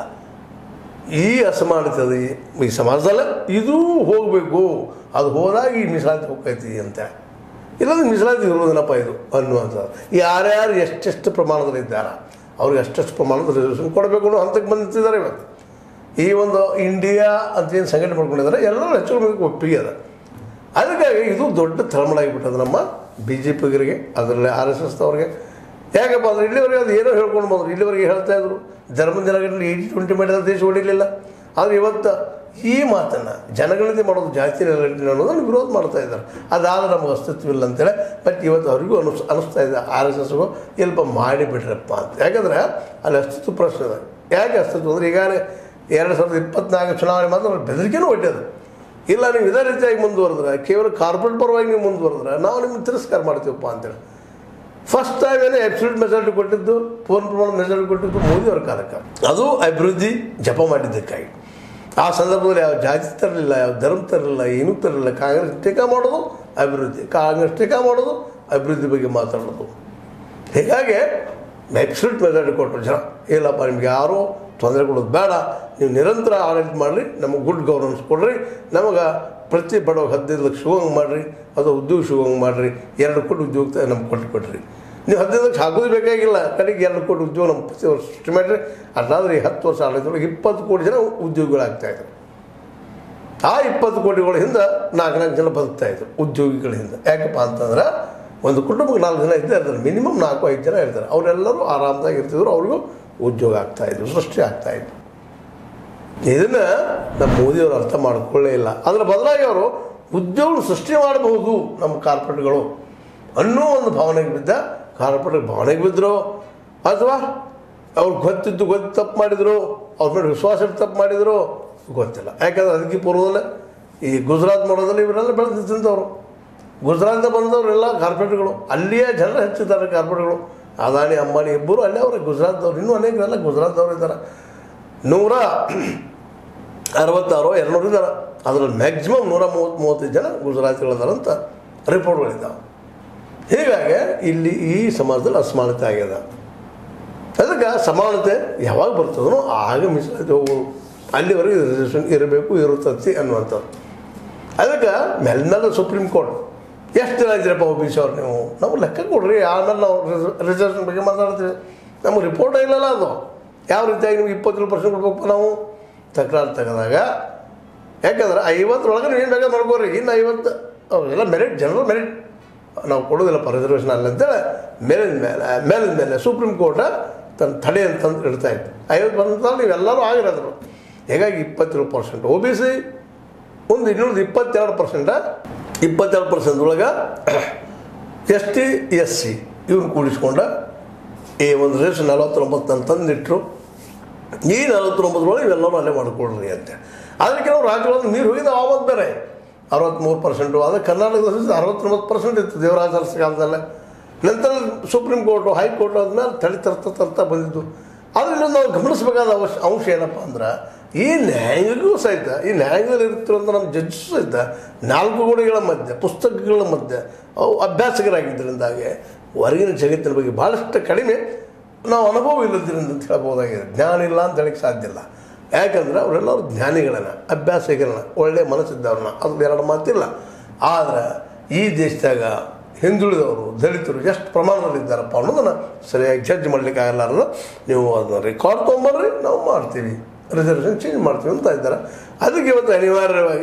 S1: ಈ ಅಸಮಾನತೆ ಅದ ಈ- ಈ ಸಮಾಜದಲ್ಲಿ ಇದು ಹೋಗಬೇಕು ಅದು ಹೋದಾಗ ಈ ಮೀಸಲಾತಿ ಹೋಗ್ತೈತಿ ಅಂತ ಇಲ್ಲಂದ್ರೆ ಮೀಸಲಾತಿ ಇರೋದಿಲ್ಲಪ್ಪ ಇದು ಅನ್ನುವಂಥದ್ದು ಯಾರ್ಯಾರು ಎಷ್ಟೆಷ್ಟು ಪ್ರಮಾಣದಲ್ಲಿ ಇದ್ದಾರೆ ಅವ್ರಿಗೆ ಅಷ್ಟೆಷ್ಟು ಪ್ರಮಾಣದ ರಿಸರ್ವೇಷನ್ ಕೊಡಬೇಕು ಅನ್ನೋ ಹಂತಕ್ಕೆ ಬಂದಿದ್ದಾರೆ ಇವತ್ತು ಈ ಒಂದು ಇಂಡಿಯಾ ಅಂತ ಏನು ಸಂಘಟನೆ ಮಾಡ್ಕೊಂಡಿದ್ದಾರೆ ಎಲ್ಲರೂ ಹೆಚ್ಚು ಕಡಿಮೆ ಒಪ್ಪಿಗೆ ಅದ ಅದಕ್ಕಾಗಿ ಇದು ದೊಡ್ಡ ತಳಮಳಾಗಿಬಿಟ್ಟದು ನಮ್ಮ ಬಿ ಜೆ ಪಿಗರಿಗೆ ಅದರಲ್ಲಿ ಆರ್ ಎಸ್ ಎಸ್ದವ್ರಿಗೆ ಯಾಕಪ್ಪ ಅಂದ್ರೆ ಇಲ್ಲಿವರೆಗೆ ಅದು ಏನೋ ಹೇಳ್ಕೊಂಡು ಬಂದರು ಇಲ್ಲಿವರೆಗೆ ಹೇಳ್ತಾ ಇದ್ರು ಧರ್ಮದ ಜನಗಣನೆ ಏಯ್ಟಿ ಟ್ವೆಂಟಿ ಮಾಡಿದ ದೇಶ ಹೊಡಿಲಿಲ್ಲ ಆದರೆ ಇವತ್ತು ಈ ಮಾತನ್ನು ಜನಗಣತಿ ಮಾಡೋದು ಜಾತಿ ನೆಲೆಗಟ್ಟಲೆ ಅನ್ನೋದನ್ನು ವಿರೋಧ ಮಾಡ್ತಾ ಇದ್ದಾರೆ ಅದಾದ್ರೆ ನಮಗೆ ಅಸ್ತಿತ್ವ ಇಲ್ಲ ಅಂತೇಳಿ ಬಟ್ ಇವತ್ತು ಅವರಿಗೂ ಅನಿಸ್ ಅನಿಸ್ತಾ ಇದೆ ಆರ್ ಎಸ್ ಎಸ್ಗೂ ಸ್ವಲ್ಪ ಮಾಡಿಬಿಟ್ರಪ್ಪ ಅಂತ ಯಾಕಂದ್ರೆ ಅಲ್ಲಿ ಅಸ್ತಿತ್ವ ಪ್ರಶ್ನೆ ಇದೆ ಯಾಕೆ ಅಸ್ತಿತ್ವ ಅಂದ್ರೆ ಈಗಾಗಲೇ ಎರಡು ಸಾವಿರದ ಇಪ್ಪತ್ನಾಲ್ಕು ಚುನಾವಣೆ ಮಾತ್ರ ಅವ್ರ ಬೆದರಿಕೆನೂ ಒಡ್ಡದು ಇಲ್ಲ ನೀವು ಇದೇ ರೀತಿಯಾಗಿ ಮುಂದುವರೆದ್ರೆ ಕೇವಲ ಕಾರ್ಪೊರೇಟ್ ಪರವಾಗಿ ನೀವು ಮುಂದುವರೆದ್ರೆ ನಾವು ನಿಮ್ಮನ್ನು ತಿರಸ್ಕಾರ ಮಾಡ್ತೀವಪ್ಪ ಅಂತೇಳಿ ಫಸ್ಟ್ ಟೈಮ್ ಏನೋ ಅಬ್ಸಲ್ಯೂಟ್ ಮೆಜಾರಿಟಿ ಕೊಟ್ಟಿದ್ದು ಪೂರ್ಣ ಪ್ರಮಾಣ ಮೆಜಾರಿಟಿ ಕೊಟ್ಟಿದ್ದು ಮೋದಿ ಅವರ ಕಾಲಕ್ಕೆ ಅದು ಅಭಿವೃದ್ಧಿ ಜಪ ಮಾಡಿದ್ದಕ್ಕಾಗಿ ಆ ಸಂದರ್ಭದಲ್ಲಿ ಯಾವ ಜಾತಿ ತರಲಿಲ್ಲ ಯಾವ ಧರ್ಮ ತರಲಿಲ್ಲ ಏನೂ ತರಲಿಲ್ಲ ಕಾಂಗ್ರೆಸ್ ಟೀಕಾ ಮಾಡೋದು ಅಭಿವೃದ್ಧಿ ಕಾಂಗ್ರೆಸ್ ಟೀಕಾ ಮಾಡೋದು ಅಭಿವೃದ್ಧಿ ಬಗ್ಗೆ ಮಾತಾಡೋದು ಹೀಗಾಗಿ ಅಬ್ಸಲ್ಯೂಟ್ ಮೆಜಾರಿಟಿ ಕೊಟ್ಟರು ಜನ ಇಲ್ಲಪ್ಪ ನಿಮ್ಗೆ ಯಾರೂ ತೊಂದರೆ ಕೊಡೋದು ಬೇಡ ನೀವು ನಿರಂತರ ಆಡಳಿತ ಮಾಡಿರಿ ನಮಗೆ ಗುಡ್ ಗವರ್ನೆನ್ಸ್ ಕೊಡ್ರಿ ನಮಗೆ ಪ್ರತಿ ಬಡವ ಹದಿನೈದು ಲಕ್ಷ ಸಿಗೋಂಗೆ ಮಾಡಿರಿ ಅದು ಉದ್ಯೋಗ ಸಿಗೋಂಗೆ ಮಾಡಿರಿ ಎರಡು ಕೋಟಿ ಉದ್ಯೋಗ ನಮ್ಗೆ ಕೊಟ್ಟು ಕೊಡ್ರಿ ನೀವು ಹದಿನೈದು ಲಕ್ಷ ಹಾಕೋದು ಬೇಕಾಗಿಲ್ಲ ಕಡೆಗೆ ಎರಡು ಕೋಟಿ ಉದ್ಯೋಗ ನಮ್ಮ ಪ್ರತಿ ವರ್ಷ ಸೃಷ್ಟಿ ಮಾಡಿರಿ ಅದಾದ್ರೆ ಈ ಹತ್ತು ವರ್ಷ ಆಡಳಿತದೊಳಗೆ ಇಪ್ಪತ್ತು ಕೋಟಿ ಜನ ಉದ್ಯೋಗಿಗಳಾಗ್ತಾಯಿದ್ರು ಆ ಇಪ್ಪತ್ತು ಕೋಟಿಗಳ ಹಿಂದೆ ನಾಲ್ಕು ನಾಲ್ಕು ಜನ ಬದುಕ್ತಾ ಇದ್ರು ಉದ್ಯೋಗಿಗಳ ಹಿಂದೆ ಯಾಕಪ್ಪ ಅಂತಂದ್ರೆ ಒಂದು ಕುಟುಂಬಕ್ಕೆ ನಾಲ್ಕು ಜನ ಇದ್ದೇ ಇರ್ತಾರೆ ಮಿನಿಮಮ್ ನಾಲ್ಕು ಐದು ಜನ ಇರ್ತಾರೆ ಅವರೆಲ್ಲರೂ ಆರಾಮದಾಗಿ ಇರ್ತಿದ್ರು ಅವ್ರಿಗೂ ಉದ್ಯೋಗ ಆಗ್ತಾ ಇದ್ರು ಸೃಷ್ಟಿ ಆಗ್ತಾ ಇತ್ತು ಇದನ್ನು ನಮ್ಮ ಮೋದಿಯವರು ಅರ್ಥ ಮಾಡ್ಕೊಳ್ಳೇ ಇಲ್ಲ ಅದರ ಬದಲಾಗಿ ಅವರು ಉದ್ಯೋಗ ಸೃಷ್ಟಿ ಮಾಡಬಹುದು ನಮ್ಮ ಕಾರ್ಪೊರೇಟ್ಗಳು ಅನ್ನೋ ಒಂದು ಭಾವನೆಗೆ ಬಿದ್ದ ಕಾರ್ಪೊರೇಟ್ ಭಾವನೆಗೆ ಬಿದ್ದರು ಅಥವಾ ಅವ್ರು ಗೊತ್ತಿದ್ದು ಗೊತ್ತು ತಪ್ಪು ಮಾಡಿದರು ಅವ್ರ ಮೇಲೆ ವಿಶ್ವಾಸ ಇಟ್ಟು ತಪ್ಪು ಮಾಡಿದರು ಗೊತ್ತಿಲ್ಲ ಯಾಕಂದ್ರೆ ಅದಕ್ಕೆ ಪೂರ್ವದಲ್ಲೇ ಈ ಗುಜರಾತ್ ಮಾಡೋದ್ರಲ್ಲಿ ಇವರೆಲ್ಲ ಬೆಳೆದು ತಿಂದವರು ಗುಜರಾತ್ನಿಂದ ಬಂದವರೆಲ್ಲ ಕಾರ್ಪೊರೇಟ್ಗಳು ಅಲ್ಲಿಯೇ ಜನ ಹೆಚ್ಚಿದ್ದಾರೆ ಕಾರ್ಪೊರೇಟ್ಗಳು ಅದಾನಿ ಅಂಬಾನಿ ಇಬ್ಬರು ಅಲ್ಲೇ ಅವರೇ ಗುಜರಾತ್ದವ್ರು ಇನ್ನೂ ಅನೇಕರೆಲ್ಲ ಗುಜರಾತ್ದವ್ರು ಇದ್ದಾರೆ ನೂರ ಅರವತ್ತಾರು ಎರಡುನೂರು ಇದ್ದಾರೆ ಅದರಲ್ಲಿ ಮ್ಯಾಕ್ಸಿಮಮ್ ನೂರ ಮೂವತ್ತು ಮೂವತ್ತೈದು ಜನ ಗುಜರಾತಿಗಳಿದ್ದಾರೆ ಅಂತ ರಿಪೋರ್ಟ್ಗಳಿದ್ದಾವೆ ಹೀಗಾಗಿ ಇಲ್ಲಿ ಈ ಸಮಾಜದಲ್ಲಿ ಅಸಮಾನತೆ ಆಗ್ಯದ ಅದಕ್ಕೆ ಸಮಾನತೆ ಯಾವಾಗ ಬರ್ತದೋ ಆಗ ಮೀಸಲಾತಿ ಹೋಗೋದು ಅಲ್ಲಿವರೆಗೆ ರಿಸರ್ವೇಷನ್ ಇರಬೇಕು ಇರುತ್ತಂತೆ ಅನ್ನುವಂಥದ್ದು ಅದಕ್ಕೆ ಮೆಲ್ಮೆಲ್ಲ ಸುಪ್ರೀಂ ಕೋರ್ಟ್ ಎಷ್ಟು ಜನ ಇದ್ದೀರಪ್ಪ ಒ ಬಿ ಸಿ ಅವ್ರು ನೀವು ನಾವು ಲೆಕ್ಕ ಕೊಡ್ರಿ ಆಮೇಲೆ ನಾವು ರಿಸರ್ವೇಷನ್ ಬಗ್ಗೆ ಮಾತಾಡ್ತೀವಿ ನಮಗೆ ರಿಪೋರ್ಟ್ ಇಲ್ಲಲ್ಲ ಅದು ಯಾವ ರೀತಿಯಾಗಿ ನಿಮ್ಗೆ ಇಪ್ಪತ್ತೇಳು ಪರ್ಸೆಂಟ್ ಕೊಡ್ಬೇಕು ನಾವು ತಕರಾರು ತೆಗೆದಾಗ ಯಾಕಂದ್ರೆ ಐವತ್ತರೊಳಗೆ ನೀವು ಏನು ಬೇಕಾದ್ರೆ ಮಾಡ್ಕೋರಿ ಇನ್ನು ಐವತ್ತು ಎಲ್ಲ ಮೆರಿಟ್ ಜನರಲ್ ಮೆರಿಟ್ ನಾವು ಕೊಡೋದಿಲ್ಲಪ್ಪ ರಿಸರ್ವೇಷನ್ ಅಲ್ಲ ಅಂತೇಳಿ ಮೇಲಿನ ಮೇಲೆ ಮೇಲಿನ ಮೇಲೆ ಸುಪ್ರೀಂ ಕೋರ್ಟ್ ತನ್ನ ತಡೆ ಅಂತಂದು ಇಡ್ತಾ ಇತ್ತು ಐವತ್ತು ಪರ್ಸೆಂಟ್ ನೀವೆಲ್ಲರೂ ಆಗಿರೋದ್ರು ಹೀಗಾಗಿ ಇಪ್ಪತ್ತೇಳು ಪರ್ಸೆಂಟ್ ಒ ಬಿ ಸಿ ಒಂದು ಇನ್ನೂರು ಇಪ್ಪತ್ತೆರಡು ಪರ್ಸೆಂಟ ಇಪ್ಪತ್ತೆರಡು ಪರ್ಸೆಂಟ್ ಒಳಗೆ ಎಸ್ ಟಿ ಎಸ್ ಸಿ ಇವ್ರು ಕೂಡಿಸ್ಕೊಂಡ ಈ ಒಂದು ರೇಷನ್ ನಲವತ್ತೊಂಬತ್ತನ್ನು ತಂದಿಟ್ಟರು ಈ ನಲವತ್ತೊಂಬತ್ತರೊಳಗೆ ಇವೆಲ್ಲವೂ ಅಲ್ಲೇ ಮಾಡ್ಕೊಳ್ರಿ ಅಂತ ಆದರೆ ಕೆಲವು ರಾಜ್ಯಗಳನ್ನು ಮೀರಿ ಹೋಗಿದ್ದು ಆವತ್ತು ಬೇರೆ ಅರವತ್ತ್ಮೂರು ಪರ್ಸೆಂಟು ಅದು ಕರ್ನಾಟಕದಲ್ಲಿ ಅರವತ್ತೊಂಬತ್ತು ಪರ್ಸೆಂಟ್ ಇತ್ತು ದೇವರಾಜ ಅರಸ ಕಾಲದಲ್ಲೇ ನಂತರ ಸುಪ್ರೀಂ ಕೋರ್ಟು ಹೈಕೋರ್ಟು ಆದ್ಮೇಲೆ ತಡೆ ತರ್ತಾ ತರ್ತಾ ಬಂದಿದ್ದು ಆದರೆ ಇಲ್ಲೊಂದು ನಾವು ಗಮನಿಸಬೇಕಾದ ಅವಶ್ಯ ಅಂಶ ಏನಪ್ಪ ಅಂದ್ರೆ ಈ ನ್ಯಾಯಾಂಗಕ್ಕೂ ಸಹಿತ ಈ ನ್ಯಾಯಾಂಗದಲ್ಲಿ ಇರ್ತಿರುವಂಥ ನಮ್ಮ ಜಡ್ಜಸ್ ಸಹಿತ ನಾಲ್ಕು ಗೋಡೆಗಳ ಮಧ್ಯೆ ಪುಸ್ತಕಗಳ ಮಧ್ಯೆ ಅವು ಅಭ್ಯಾಸಕರಾಗಿದ್ದರಿಂದಾಗಿ ಹೊರಗಿನ ಜಗತ್ತಿನ ಬಗ್ಗೆ ಭಾಳಷ್ಟು ಕಡಿಮೆ ನಾವು ಅನುಭವ ಇಲ್ಲದ್ರಿಂದ ಅಂತ ಹೇಳ್ಬೋದಾಗಿದೆ ಜ್ಞಾನ ಇಲ್ಲ ಅಂತ ಹೇಳಕ್ಕೆ ಸಾಧ್ಯ ಇಲ್ಲ ಯಾಕಂದ್ರೆ ಅವರೆಲ್ಲರೂ ಜ್ಞಾನಿಗಳನ್ನ ಅಭ್ಯಾಸಿಗಳನ್ನ ಒಳ್ಳೆಯ ಮನಸ್ಸಿದ್ದವ್ರನ್ನ ಅದು ಎರಡು ಮಾತಿಲ್ಲ ಆದರೆ ಈ ದೇಶದಾಗ ಹಿಂದುಳಿದವರು ದಲಿತರು ಎಷ್ಟು ಪ್ರಮಾಣದಲ್ಲಿ ಇದ್ದಾರಪ್ಪ ಅನ್ನೋದನ್ನು ಸರಿಯಾಗಿ ಜಡ್ಜ್ ಮಾಡ್ಲಿಕ್ಕೆ ಆಗಲಾರದು ನೀವು ಅದನ್ನ ರೆಕಾರ್ಡ್ ತೊಗೊಂಬರ್ರಿ ನಾವು ಮಾಡ್ತೀವಿ ರಿಸರ್ವೇಷನ್ ಚೇಂಜ್ ಮಾಡ್ತೀವಿ ಅಂತ ಇದ್ದಾರೆ ಅದಕ್ಕೆ ಇವತ್ತು ಅನಿವಾರ್ಯವಾಗಿ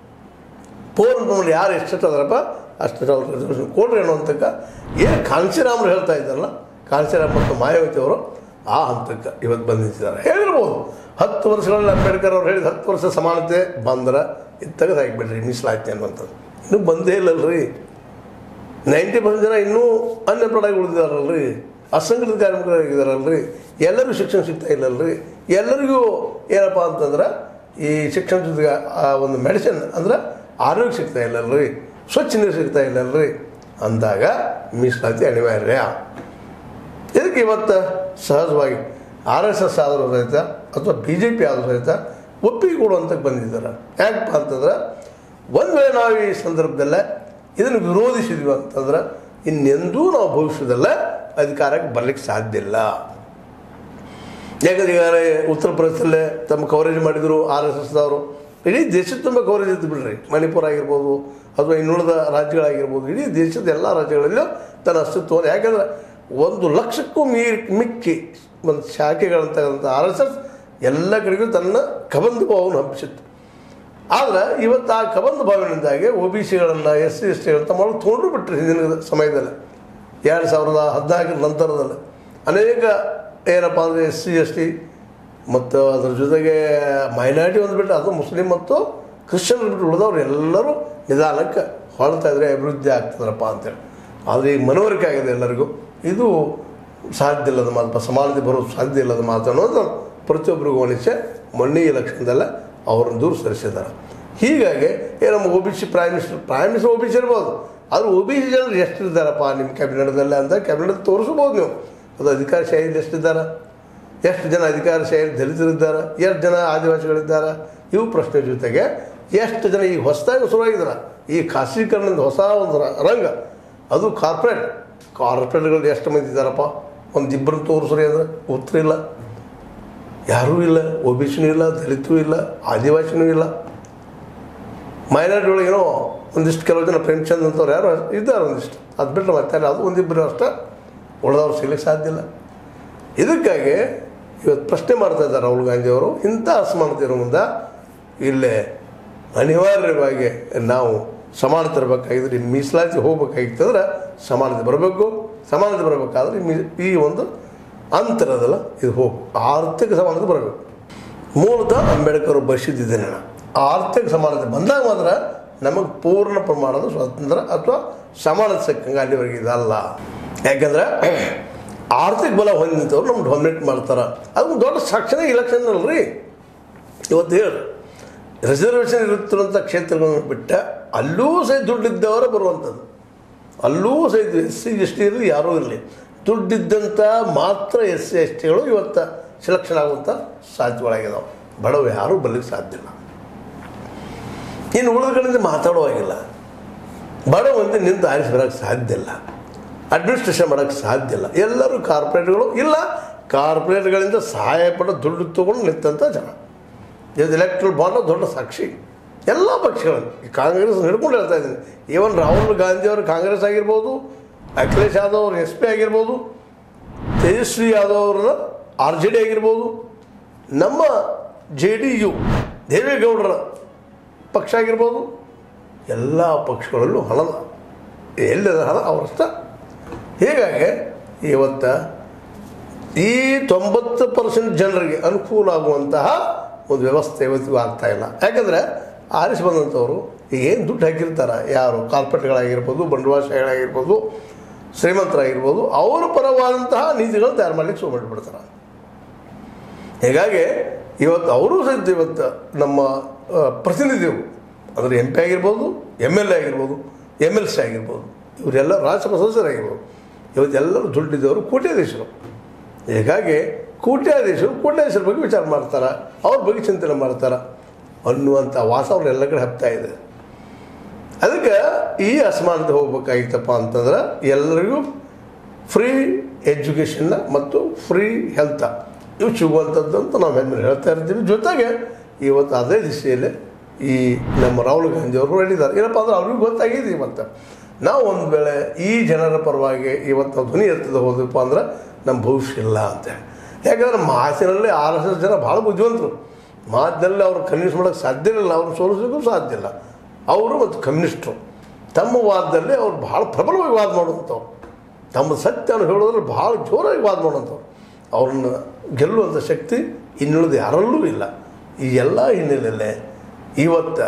S1: ಪೂರ್ಣ ಯಾರು ಎಷ್ಟು ಅದರಪ್ಪ ಅಷ್ಟು ಅವ್ರು ರಿಸರ್ವೇಷನ್ ಕೊಡ್ರಿ ಅನ್ನೋಂತಕ್ಕ ಏನು ಕಾಂಶಿರಾಮರು ಹೇಳ್ತಾ ಇದ್ದಾರಲ್ಲ ಕಾಂಶಿರಾಮ್ ಮತ್ತು ಮಾಯಾವತಿ ಅವರು ಆ ಹಂತಕ್ಕೆ ಇವತ್ತು ಬಂದಿದ್ದಾರೆ ಹೇಳಿರ್ಬೋದು ಹತ್ತು ವರ್ಷಗಳಲ್ಲಿ ಅಂಬೇಡ್ಕರ್ ಅವ್ರು ಹೇಳಿದ ಹತ್ತು ವರ್ಷ ಸಮಾನತೆ ಬಂದ್ರೆ ಇದು ತೆಗೆದು ಹಾಕಿಬಿಡ್ರಿ ಮೀಸಲಾತಿ ಅನ್ನುವಂಥದ್ದು ಇನ್ನೂ ಬಂದೇ ಇಲ್ಲಲ್ರಿ ನೈಂಟಿ ಪರ್ಸೆಂಟ್ ಜನ ಇನ್ನೂ ಅನ್ಎಂಪ್ಲಾಯ್ಡ್ ಆಗಿ ಉಳಿದಿದಾರಲ್ರಿ ಅಸಂಘಟಿತ ಕಾರ್ಮಿಕರಾಗಿದ್ದಾರಲ್ರಿ ಎಲ್ಲರಿಗೂ ಶಿಕ್ಷಣ ಸಿಗ್ತಾ ಇಲ್ಲಲ್ರಿ ಎಲ್ಲರಿಗೂ ಏನಪ್ಪ ಅಂತಂದ್ರೆ ಈ ಶಿಕ್ಷಣ ಜೊತೆಗೆ ಆ ಒಂದು ಮೆಡಿಸಿನ್ ಅಂದ್ರೆ ಆರೋಗ್ಯ ಸಿಗ್ತಾ ಇಲ್ಲಲ್ರಿ ಸ್ವಚ್ಛ ನೀರು ಸಿಗ್ತಾ ಇಲ್ಲಲ್ರಿ ಅಂದಾಗ ಮೀಸಲಾತಿ ಅನಿವಾರ್ಯ ಇದಕ್ಕೆ ಇವತ್ತು ಸಹಜವಾಗಿ ಆರ್ ಎಸ್ ಎಸ್ ಆದರೂ ಸಹಿತ ಅಥವಾ ಬಿ ಜೆ ಪಿ ಆದರೂ ಸಹಿತ ಒಪ್ಪಿಗೆ ಕೊಡುವಂತ ಬಂದಿದ್ದಾರೆ ಯಾಕಪ್ಪ ಅಂತಂದ್ರೆ ಒಂದು ವೇಳೆ ನಾವು ಈ ಸಂದರ್ಭದಲ್ಲೇ ಇದನ್ನು ವಿರೋಧಿಸಿದ್ವಿ ಅಂತಂದ್ರೆ ಇನ್ನೆಂದೂ ನಾವು ಭವಿಷ್ಯದಲ್ಲೇ ಅಧಿಕಾರಕ್ಕೆ ಬರ್ಲಿಕ್ಕೆ ಸಾಧ್ಯ ಇಲ್ಲ ಯಾಕಂದ್ರೆ ಈಗಾಗಲೇ ಉತ್ತರ ಪ್ರದೇಶದಲ್ಲೇ ತಮ್ಮ ಕವರೇಜ್ ಮಾಡಿದರು ಆರ್ ಎಸ್ ಎಸ್ದವರು ಇಡೀ ದೇಶದ ತುಂಬ ಕವರೇಜ್ ಇತ್ತು ಬಿಡ್ರಿ ಮಣಿಪುರ ಆಗಿರ್ಬೋದು ಅಥವಾ ಇನ್ನುಳಿದ ರಾಜ್ಯಗಳಾಗಿರ್ಬೋದು ಇಡೀ ದೇಶದ ಎಲ್ಲ ರಾಜ್ಯಗಳಲ್ಲೂ ತನ್ನ ಅಸ್ತಿತ್ವವನ್ನು ಯಾಕಂದ್ರೆ ಒಂದು ಲಕ್ಷಕ್ಕೂ ಮೀ ಮಿಕ್ಕಿ ಒಂದು ಶಾಖೆಗಳಂತ ಆರ್ ಎಸ್ ಎಸ್ ಎಲ್ಲ ಕಡೆಗೂ ತನ್ನ ಕಬಂಧ ಭಾವವನ್ನು ಹಬ್ಬಿಸಿತ್ತು ಆದ್ರೆ ಇವತ್ತು ಆ ಕಬಂಧ ಭಾವನೆಯಿಂದಾಗಿ ಒ ಬಿ ಸಿಗಳನ್ನು ಎಸ್ ಸಿ ಎಸ್ ಟಿಗಳಂತ ಮಾಡಲು ತೊಗೊಂಡ್ರು ಬಿಟ್ರು ಹಿಂದಿನ ಸಮಯದಲ್ಲಿ ಎರಡು ಸಾವಿರದ ಹದಿನಾಲ್ಕರ ನಂತರದಲ್ಲಿ ಅನೇಕ ಏನಪ್ಪ ಅಂದರೆ ಎಸ್ ಸಿ ಎಸ್ ಟಿ ಮತ್ತು ಅದ್ರ ಜೊತೆಗೆ ಮೈನಾರಿಟಿ ಒಂದು ಬಿಟ್ಟು ಅದು ಮುಸ್ಲಿಂ ಮತ್ತು ಕ್ರಿಶ್ಚಿಯನ್ ಬಿಟ್ಟು ಉಳಿದವ್ರು ಎಲ್ಲರೂ ನಿಧಾನಕ್ಕೆ ಹೊಳ್ತಾ ಇದ್ರೆ ಅಭಿವೃದ್ಧಿ ಆಗ್ತದರಪ್ಪ ಅಂತೇಳಿ ಆದರೆ ಈಗ ಮನವರಿಕೆ ಆಗಿದೆ ಎಲ್ಲರಿಗೂ ಇದು ಸಾಧ್ಯ ಇಲ್ಲದ ಮಾತು ಸಮಾನತೆ ಬರೋದು ಸಾಧ್ಯ ಇಲ್ಲದ ಮಾತು ಅನ್ನೋದು ಪ್ರತಿಯೊಬ್ಬರಿಗೂ ಗಮನಿಸಿ ಮೊನ್ನೆ ಎಲೆಕ್ಷನ್ದಲ್ಲೇ ಅವ್ರನ್ನ ದೂರ ಸರಿಸಿದ್ದಾರೆ ಹೀಗಾಗಿ ಏ ನಮ್ಮ O B C prime minister prime minister O B C ಇರ್ಬೋದು ಆದ್ರೆ ಒ ಬಿ ಸಿ ಜನರು ಎಷ್ಟಿದ್ದಾರಪ್ಪ ನಿಮ್ಮ ಕ್ಯಾಬಿನೆಟ್ದಲ್ಲಿ ಅಂತ ಕ್ಯಾಬಿನೆಟ್ ತೋರಿಸ್ಬೋದು ನೀವು ಅದು ಅಧಿಕಾರಶಾಹಿಯಲ್ಲಿ ಎಷ್ಟಿದ್ದಾರೆ ಎಷ್ಟು ಜನ ಅಧಿಕಾರಶಾಹಿಯಲ್ಲಿ ದಲಿತರಿದ್ದಾರೆ ಎಷ್ಟು ಜನ ಆದಿವಾಸಿಗಳಿದ್ದಾರೆ ಇವು ಪ್ರಶ್ನೆ ಜೊತೆಗೆ ಎಷ್ಟು ಜನ ಈಗ ಹೊಸದಾಗಿ ಶುರುವಾಗಿದ್ದಾರೆ ಈ ಖಾಸಗೀಕರಣದ ಹೊಸ ಒಂದು ರ- ರಂಗ ಅದು ಕಾರ್ಪೊರೇಟ್ ಕಾರ್ಪೊರೇಟ್ಗಳು ಎಷ್ಟು ಮಂದಿ ಇದ್ದಾರಪ್ಪ ಒಂದು ಇಬ್ಬರು ತೋರಿಸ್ರಿ ಅಂದರೆ ಉತ್ತರ ಇಲ್ಲ ಯಾರೂ ಇಲ್ಲ ಒ ಬಿ ಸಿನೂ ಇಲ್ಲ ದಲಿತೂ ಇಲ್ಲ ಆದಿವಾಸಿನೂ ಇಲ್ಲ ಮೈನಾರಿಟಿ ಒಳಗೇನೋ ಒಂದಿಷ್ಟು ಕೆಲವು ಜನ ಪ್ರೇಮಚಂದ್ ಅಂತವ್ರು ಯಾರು ಇದ್ದಾರೆ ಒಂದಿಷ್ಟು ಅದು ಬಿಟ್ಟರೆ ಮತ್ತೆ ಅದು ಒಂದಿಬ್ಬರು ಅಷ್ಟೇ ಉಳಿದವ್ರು ಸಿಗ್ಲಿಕ್ಕೆ ಸಾಧ್ಯ ಇಲ್ಲ ಇದಕ್ಕಾಗಿ ಇವತ್ತು ಪ್ರಶ್ನೆ ಮಾಡ್ತಾ ಇದ್ದಾರೆ ರಾಹುಲ್ ಗಾಂಧಿ ಅವರು ಇಂಥ ಅಸಮಾನತೆ ಇರೋ ಮುಂದೆ ಇಲ್ಲೇ ಅನಿವಾರ್ಯವಾಗಿ ನಾವು ಸಮಾನತೆ ಇರಬೇಕಾಗಿದ್ರೆ ಈ ಮೀಸಲಾತಿ ಹೋಗ್ಬೇಕಾಗಿತ್ತಂದ್ರೆ ಸಮಾನತೆ ಬರಬೇಕು ಸಮಾನತೆ ಬರಬೇಕಾದ್ರೆ ಈ ಮೀ- ಈ ಒಂದು ಅಂತರದಲ್ಲ ಇದು ಹೋಗು ಆರ್ಥಿಕ ಸಮಾನತೆ ಬರಬೇಕು ಮೂಲತಃ ಅಂಬೇಡ್ಕರ್ ಬಯಸಿದ್ದಿದ್ದೆ ನಾನು ಆರ್ಥಿಕ ಸಮಾನತೆ ಬಂದಾಗ ಮಾತ್ರ ನಮಗೆ ಪೂರ್ಣ ಪ್ರಮಾಣದ ಸ್ವಾತಂತ್ರ್ಯ ಅಥವಾ ಸಮಾನತೆ ಸಿಕ್ಕಂಗೆ ಅಲ್ಲಿವರೆಗೆ ಇದಲ್ಲ ಯಾಕಂದ್ರೆ ಆರ್ಥಿಕ ಬಲ ಹೊಂದಿದ್ದವ್ರು ನಮ್ಗೆ ಡೊಮಿನೇಟ್ ಮಾಡ್ತಾರೆ ಅದು ದೊಡ್ಡ ಸಾಕ್ಷಿನೇ ಇಲೆಕ್ಷನ್ ಅಲ್ರಿ ಇವತ್ತು ಹೇಳಿ ರಿಸರ್ವೇಷನ್ ಇರುತ್ತಿರುವಂಥ ಕ್ಷೇತ್ರಗಳನ್ನು ಬಿಟ್ಟ ಅಲ್ಲೂ ಸಹಿತ ದುಡ್ಡಿದ್ದವರ ಬರುವಂಥದ್ದು ಅಲ್ಲೂ ಸಹಿತ ಎಸ್ ಸಿ ಎಸ್ ಟಿ ಇರಲಿ ಯಾರೂ ಇರಲಿ ದುಡ್ಡಿದ್ದಂಥ ಮಾತ್ರ ಎಸ್ ಸಿ ಎಸ್ ಟಿಗಳು ಇವತ್ತು ಸೆಲೆಕ್ಷನ್ ಆಗುವಂಥ ಸಾಧ್ಯತೆಗಳಾಗಿದ್ದಾವೆ ಬಡವ ಯಾರೂ ಬರ್ಲಿಕ್ಕೆ ಸಾಧ್ಯ ಇಲ್ಲ ಇನ್ನು ಉಳಿದ ಕಡೆಯಿಂದ ಮಾತಾಡುವಾಗಿಲ್ಲ ಬಡ ಮಂದಿ ನಿಂತು ಆರಿಸಿ ಬರೋಕ್ಕೆ ಸಾಧ್ಯ ಇಲ್ಲ ಅಡ್ಮಿನಿಸ್ಟ್ರೇಷನ್ ಮಾಡೋಕ್ಕೆ ಸಾಧ್ಯ ಇಲ್ಲ ಎಲ್ಲರೂ ಕಾರ್ಪೊರೇಟ್ಗಳು ಇಲ್ಲ ಕಾರ್ಪೊರೇಟ್ಗಳಿಂದ ಸಹಾಯ ಪಡೆದು ದುಡ್ಡು ತೊಗೊಂಡು ನಿಂತಂಥ ಜನ ಇದು ಎಲೆಕ್ಟ್ರಲ್ ಬಾಂಡ್ ದೊಡ್ಡ ಸಾಕ್ಷಿ ಎಲ್ಲ ಪಕ್ಷಗಳು ಈ ಕಾಂಗ್ರೆಸ್ ಹಿಡ್ಕೊಂಡು ಹೇಳ್ತಾ ಇದ್ದೀನಿ ಈವನ್ ರಾಹುಲ್ ಗಾಂಧಿ ಅವರು ಕಾಂಗ್ರೆಸ್ ಆಗಿರ್ಬೋದು ಅಖಿಲೇಶ್ ಯಾದವ್ ಅವರು ಎಸ್ ಪಿ ಆಗಿರ್ಬೋದು ತೇಜಸ್ವಿ ಯಾದವ್ ಅವರ ಆರ್ ಜೆ ಡಿ ಆಗಿರ್ಬೋದು ನಮ್ಮ ಜೆ ಡಿ ಯು ದೇವೇಗೌಡರ ಪಕ್ಷ ಆಗಿರ್ಬೋದು ಎಲ್ಲ ಪಕ್ಷಗಳಲ್ಲೂ ಹಣದ ಎಲ್ಲಿದೆ ಹಣ ಅವರಷ್ಟ ಹೀಗಾಗಿ ಇವತ್ತು ಈ ತೊಂಬತ್ತು ಪರ್ಸೆಂಟ್ ಜನರಿಗೆ ಅನುಕೂಲ ಆಗುವಂತಹ ಒಂದು ವ್ಯವಸ್ಥೆ ಇವತ್ತಿಗೂ ಆಗ್ತಾ ಇಲ್ಲ ಯಾಕಂದರೆ ಆರಿಸಿ ಬಂದಂಥವ್ರು ಏನು ದುಡ್ಡು ಹಾಕಿರ್ತಾರೆ ಯಾರು ಕಾರ್ಪೊರೇಟ್ಗಳಾಗಿರ್ಬೋದು ಬಂಡವಾಳಶಾಹಿಗಳಾಗಿರ್ಬೋದು ಶ್ರೀಮಂತರಾಗಿರ್ಬೋದು ಅವರ ಪರವಾದಂತಹ ನೀತಿಗಳನ್ನು ತಯಾರು ಮಾಡಲಿಕ್ಕೆ ಶುರು ಮಾಡಿಬಿಡ್ತಾರೆ ಹೀಗಾಗಿ ಇವತ್ತು ಅವರು ಸಹಿತ ಇವತ್ತು ನಮ್ಮ ಆ, ಪ್ರತಿನಿಧಿಗಳು ಅಂದರೆ ಎಂ ಪಿ ಆಗಿರ್ಬೋದು ಎಮ್ ಎಲ್ ಎ ಆಗಿರ್ಬೋದು ಎಮ್ ಎಲ್ ಸಿ ಆಗಿರ್ಬೋದು ಇವರೆಲ್ಲ ರಾಜ್ಯಸಭಾ ಸದಸ್ಯರಾಗಿರ್ಬೋದು ಇವತ್ತೆಲ್ಲರೂ ದುಡ್ಡಿದ್ದವರು ಕೋಟ್ಯಾಧೀಶರು ಹೀಗಾಗಿ ಕೋಟ್ಯಾಧೀಶರು ಕೋಟ್ಯಾಧೀಶರ ಬಗ್ಗೆ ವಿಚಾರ ಮಾಡ್ತಾರೆ ಅವ್ರ ಬಗ್ಗೆ ಚಿಂತನೆ ಮಾಡ್ತಾರೆ ಅನ್ನುವಂಥ ವಾತಾವರಣ ಎಲ್ಲ ಕಡೆ ಹಬ್ತಾ ಇದೆ ಅದಕ್ಕೆ ಈ ಅಸಮಾನತೆ ಹೋಗ್ಬೇಕಾಗಿತ್ತಪ್ಪ ಅಂತಂದ್ರೆ ಎಲ್ಲರಿಗೂ ಫ್ರೀ ಎಜುಕೇಷನ್ನ ಮತ್ತು ಫ್ರೀ ಹೆಲ್ತ ಇವು ಸಿಗುವಂಥದ್ದು ಅಂತ ನಾವು ಹೆಮ್ಮೆ ಹೇಳ್ತಾ ಇರ್ತೀವಿ ಜೊತೆಗೆ ಇವತ್ತು ಅದೇ ದಿಶೆಯಲ್ಲಿ ಈ ನಮ್ಮ ರಾಹುಲ್ ಗಾಂಧಿ ಅವರು ಹೇಳಿದ್ದಾರೆ ಏನಪ್ಪ ಅಂದ್ರೆ ಅವ್ರಿಗೂ ಗೊತ್ತಾಗಿದೆ ಇವತ್ತು ನಾವು ಒಂದು ವೇಳೆ ಈ ಜನರ ಪರವಾಗಿ ಇವತ್ತು ನಾವು ಧ್ವನಿ ಎತ್ತದ ಹೋದಪ್ಪ ಅಂದ್ರೆ ನಮ್ಮ ಭವಿಷ್ಯ ಇಲ್ಲ ಅಂತ ಯಾಕಂದ್ರೆ ಮಾತಿನಲ್ಲಿ ಆರ್ ಎಸ್ ಎಸ್ ಜನ ಭಾಳ ಬುದ್ಧಿವಂತರು ಮಾತಿನಲ್ಲಿ ಅವ್ರು ಕನ್ವಿನ್ಸ್ ಮಾಡೋಕ್ಕೆ ಸಾಧ್ಯ ಇಲ್ಲ ಅವ್ರು ಸೋಲಿಸೋಕ್ಕೂ ಸಾಧ್ಯ ಇಲ್ಲ ಅವರು ಮತ್ತು ಕಮ್ಯುನಿಸ್ಟರು ತಮ್ಮ ವಾದದಲ್ಲಿ ಅವ್ರು ಭಾಳ ಪ್ರಬಲವಾಗಿ ವಾದ ಮಾಡುವಂಥವ್ರು ತಮ್ಮ ಸತ್ಯವನ್ನು ಹೇಳೋದ್ರಲ್ಲಿ ಭಾಳ ಜೋರಾಗಿ ವಾದ ಮಾಡುವಂಥವ್ರು ಅವ್ರನ್ನ ಗೆಲ್ಲುವಂಥ ಶಕ್ತಿ ಇನ್ನುಳಿದ ಯಾರಲ್ಲೂ ಇಲ್ಲ ಈ ಎಲ್ಲ ಹಿನ್ನೆಲೆಯಲ್ಲೇ ಇವತ್ತು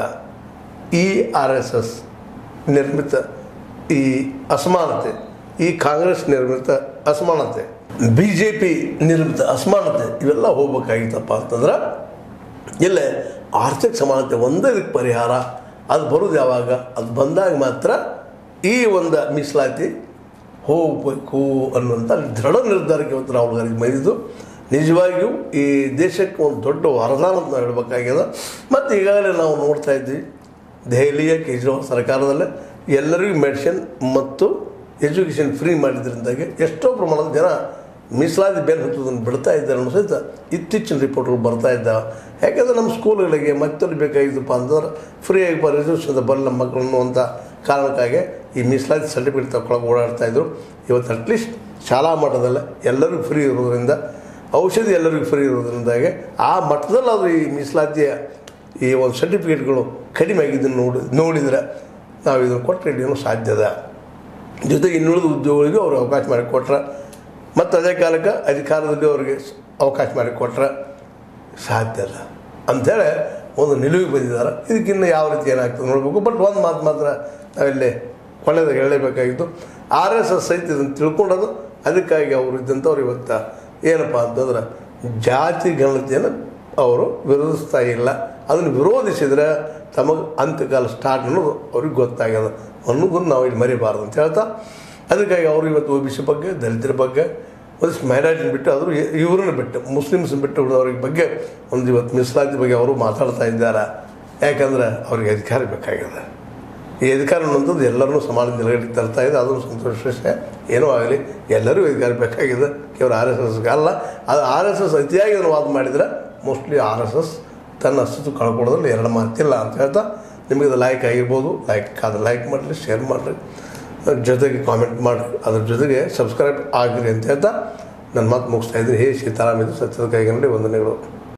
S1: ಈ ಆರ್ ಎಸ್ ಎಸ್ ನಿರ್ಮಿತ ಈ ಅಸಮಾನತೆ ಈ ಕಾಂಗ್ರೆಸ್ ನಿರ್ಮಿತ ಅಸಮಾನತೆ ಬಿ ಜೆ ಪಿ ನಿರ್ಮಿತ ಅಸಮಾನತೆ ಇವೆಲ್ಲ ಹೋಗ್ಬೇಕಾಗಿತ್ತಪ್ಪ ಅಂತಂದ್ರೆ ಇಲ್ಲೇ ಆರ್ಥಿಕ ಸಮಾನತೆ ಒಂದೇ ಇದಕ್ಕೆ ಪರಿಹಾರ ಅದು ಬರೋದು ಯಾವಾಗ ಅದು ಬಂದಾಗ ಮಾತ್ರ ಈ ಒಂದು ಮೀಸಲಾತಿ ಹೋಗಬೇಕು ಅನ್ನುವಂಥ ದೃಢ ನಿರ್ಧಾರಕ್ಕೆ ಇವತ್ತು ರಾಹುಲ್ ಗಾಂಧಿ ಮೈದಿದ್ದು ನಿಜವಾಗಿಯೂ ಈ ದೇಶಕ್ಕೆ ಒಂದು ದೊಡ್ಡ ವರದಾನ ಅಂತ ನಾವು ಹೇಳಬೇಕಾಗ್ಯದ ಮತ್ತು ಈಗಾಗಲೇ ನಾವು ನೋಡ್ತಾ ಇದ್ವಿ ದೆಹಲಿಯ ಕೇಜ್ರಿವಾಲ್ ಸರ್ಕಾರದಲ್ಲೇ ಎಲ್ಲರಿಗೂ ಮೆಡಿಸಿನ್ ಮತ್ತು ಎಜುಕೇಷನ್ ಫ್ರೀ ಮಾಡಿದ್ರಿಂದಾಗಿ ಎಷ್ಟೋ ಪ್ರಮಾಣದ ಜನ ಮೀಸಲಾತಿ ಬೇರೆ ಹತ್ತೋದನ್ನು ಬಿಡ್ತಾ ಇದ್ದಾರೆ ಅನ್ನೋ ಸಹಿತ ಇತ್ತೀಚಿನ ರಿಪೋರ್ಟ್ಗಳು ಬರ್ತಾ ಇದ್ದಾವೆ ಯಾಕಂದರೆ ನಮ್ಮ ಸ್ಕೂಲ್ಗಳಿಗೆ ಮತ್ತೊಂದು ಬೇಕಾಗಿದ್ದಪ್ಪ ಅಂತಂದ್ರೆ ಫ್ರೀಯಾಗಿ ರಿಸರ್ವೇಷನ್ ಬರಲಿ ನಮ್ಮ ಮಕ್ಕಳು ಅನ್ನುವಂಥ ಕಾರಣಕ್ಕಾಗಿ ಈ ಮೀಸಲಾತಿ ಸರ್ಟಿಫಿಕೇಟ್ ತಗೊಳಕ್ಕೆ ಓಡಾಡ್ತಾ ಇದ್ರು ಇವತ್ತು ಅಟ್ಲೀಸ್ಟ್ ಶಾಲಾ ಮಟ್ಟದಲ್ಲೇ ಎಲ್ಲರಿಗೂ ಫ್ರೀ ಇರೋದ್ರಿಂದ ಔಷಧಿ ಎಲ್ಲರಿಗೂ ಫ್ರೀ ಇರೋದ್ರಿಂದಾಗಿ ಆ ಮಟ್ಟದಲ್ಲಿ ಅದು ಈ ಮೀಸಲಾತಿಯ ಈ ಒಂದು ಸರ್ಟಿಫಿಕೇಟ್ಗಳು ಕಡಿಮೆ ಆಗಿದ್ದನ್ನು ನೋಡಿ ನೋಡಿದರೆ ನಾವು ಇದನ್ನು ಕೊಟ್ಟರೆ ಏನೋ ಸಾಧ್ಯದ ಜೊತೆಗೆ ಇನ್ನುಳಿದ ಉದ್ಯೋಗಿಗಳಿಗೂ ಅವ್ರಿಗೆ ಅವಕಾಶ ಮಾಡಿಕೊಟ್ರೆ ಮತ್ತು ಅದೇ ಕಾಲಕ್ಕೆ ಅಧಿಕಾರದಲ್ಲಿ ಅವ್ರಿಗೆ ಸ್- ಅವಕಾಶ ಮಾಡಿಕೊಟ್ರೆ ಸಾಧ್ಯ ಇಲ್ಲ ಅಂಥೇಳಿ ಒಂದು ನಿಲುವಿಗೆ ಬಂದಿದ್ದಾರೆ ಇದಕ್ಕಿನ್ನು ಯಾವ ರೀತಿ ಏನಾಗ್ತದೆ ನೋಡಬೇಕು ಬಟ್ ಒಂದು ಮಾತು ಮಾತ್ರ ನಾವಿಲ್ಲಿ ಒಳ್ಳೆಯದಾಗಿ ಹೇಳಲೇಬೇಕಾಗಿತ್ತು ಆರ್ ಎಸ್ ಎಸ್ ಸಹಿತ ಇದನ್ನು ತಿಳ್ಕೊಂಡದು ಅದಕ್ಕಾಗಿ ಅವರು ಇದ್ದಂಥವ್ರು ಇವತ್ತು ಏನಪ್ಪ ಅಂತಂದ್ರೆ ಜಾತಿ ಗಣತಿಯನ್ನು ಅವರು ವಿರೋಧಿಸ್ತಾ ಇಲ್ಲ ಅದನ್ನು ವಿರೋಧಿಸಿದರೆ ತಮಗೆ ಅಂತ್ಯಕಾಲ ಸ್ಟಾರ್ಟ್ ಅನ್ನೋದು ಅವ್ರಿಗೆ ಗೊತ್ತಾಗ್ಯದ ಅನ್ನೋದನ್ನು ನಾವು ಇಲ್ಲಿ ಮರಿಬಾರ್ದು ಅಂತ ಹೇಳ್ತಾ ಅದಕ್ಕಾಗಿ ಅವರು ಇವತ್ತು ಒ ಬಿ ಸಿ ಬಗ್ಗೆ ದಲಿತರ ಬಗ್ಗೆ ಒಂದಿಷ್ಟು ಮ್ಯಾರೇಜ್ ಬಿಟ್ಟು ಆದರೂ ಇವ್ರನ್ನ ಬಿಟ್ಟು ಮುಸ್ಲಿಮ್ಸ್ ಬಿಟ್ಟು ಉಳಿದವ್ರಿಗೆ ಬಗ್ಗೆ ಒಂದು ಇವತ್ತು ಮೀಸಲಾತಿ ಬಗ್ಗೆ ಅವರು ಮಾತಾಡ್ತಾ ಇದ್ದಾರೆ ಯಾಕಂದ್ರೆ ಅವ್ರಿಗೆ ಅಧಿಕಾರ ಬೇಕಾಗಿದೆ ಈ ಅಧಿಕಾರ ಅನ್ನೋಂಥದ್ದು ಎಲ್ಲರನ್ನೂ ಸಮಾನ ನಿಲಗಡೆ ತರ್ತಾ ಇದೆ ಅದನ್ನು ಸಂತೋಷ ವಿಷಯ ಏನೋ ಆಗಲಿ ಎಲ್ಲರಿಗೂ ಅಧಿಕಾರ ಬೇಕಾಗಿದೆ ಕೇವಲ ಆರ್ ಎಸ್ ಎಸ್ಗೆ ಅಲ್ಲ ಅದು ಆರ್ ಎಸ್ ಎಸ್ ಅತಿಯಾಗಿ ಅದನ್ನು ವಾದ ಮಾಡಿದರೆ ಮೋಸ್ಟ್ಲಿ ಆರ್ ಎಸ್ ಎಸ್ ತನ್ನ ಅಸ್ತಿತ್ವ ಕಳ್ಕೊಳ್ಳೋದ್ರಲ್ಲಿ ಎರಡು ಮಾತಿಲ್ಲ ಅಂತ ಹೇಳ್ತಾ ನಿಮಗೆ ಅದು ಲೈಕ್ ಆಗಿರ್ಬೋದು ಲೈಕ್ ಆದರೆ ಲೈಕ್ ಮಾಡಿರಿ ಶೇರ್ ಮಾಡಿರಿ ಜೊತೆಗೆ ಕಾಮೆಂಟ್ ಮಾಡಿರಿ ಅದ್ರ ಜೊತೆಗೆ ಸಬ್ಸ್ಕ್ರೈಬ್ ಆಗಿರಿ ಅಂತ ಹೇಳ್ತಾ ನನ್ನ ಮಾತು ಮುಗಿಸ್ತಾ ಇದ್ದೀನಿ ಹೇ ಸೀತಾರಾಮ್ ಇದು ಸತ್ಯದ ಕೈಗನ್ನಡಿ ವಂದನೆಗಳು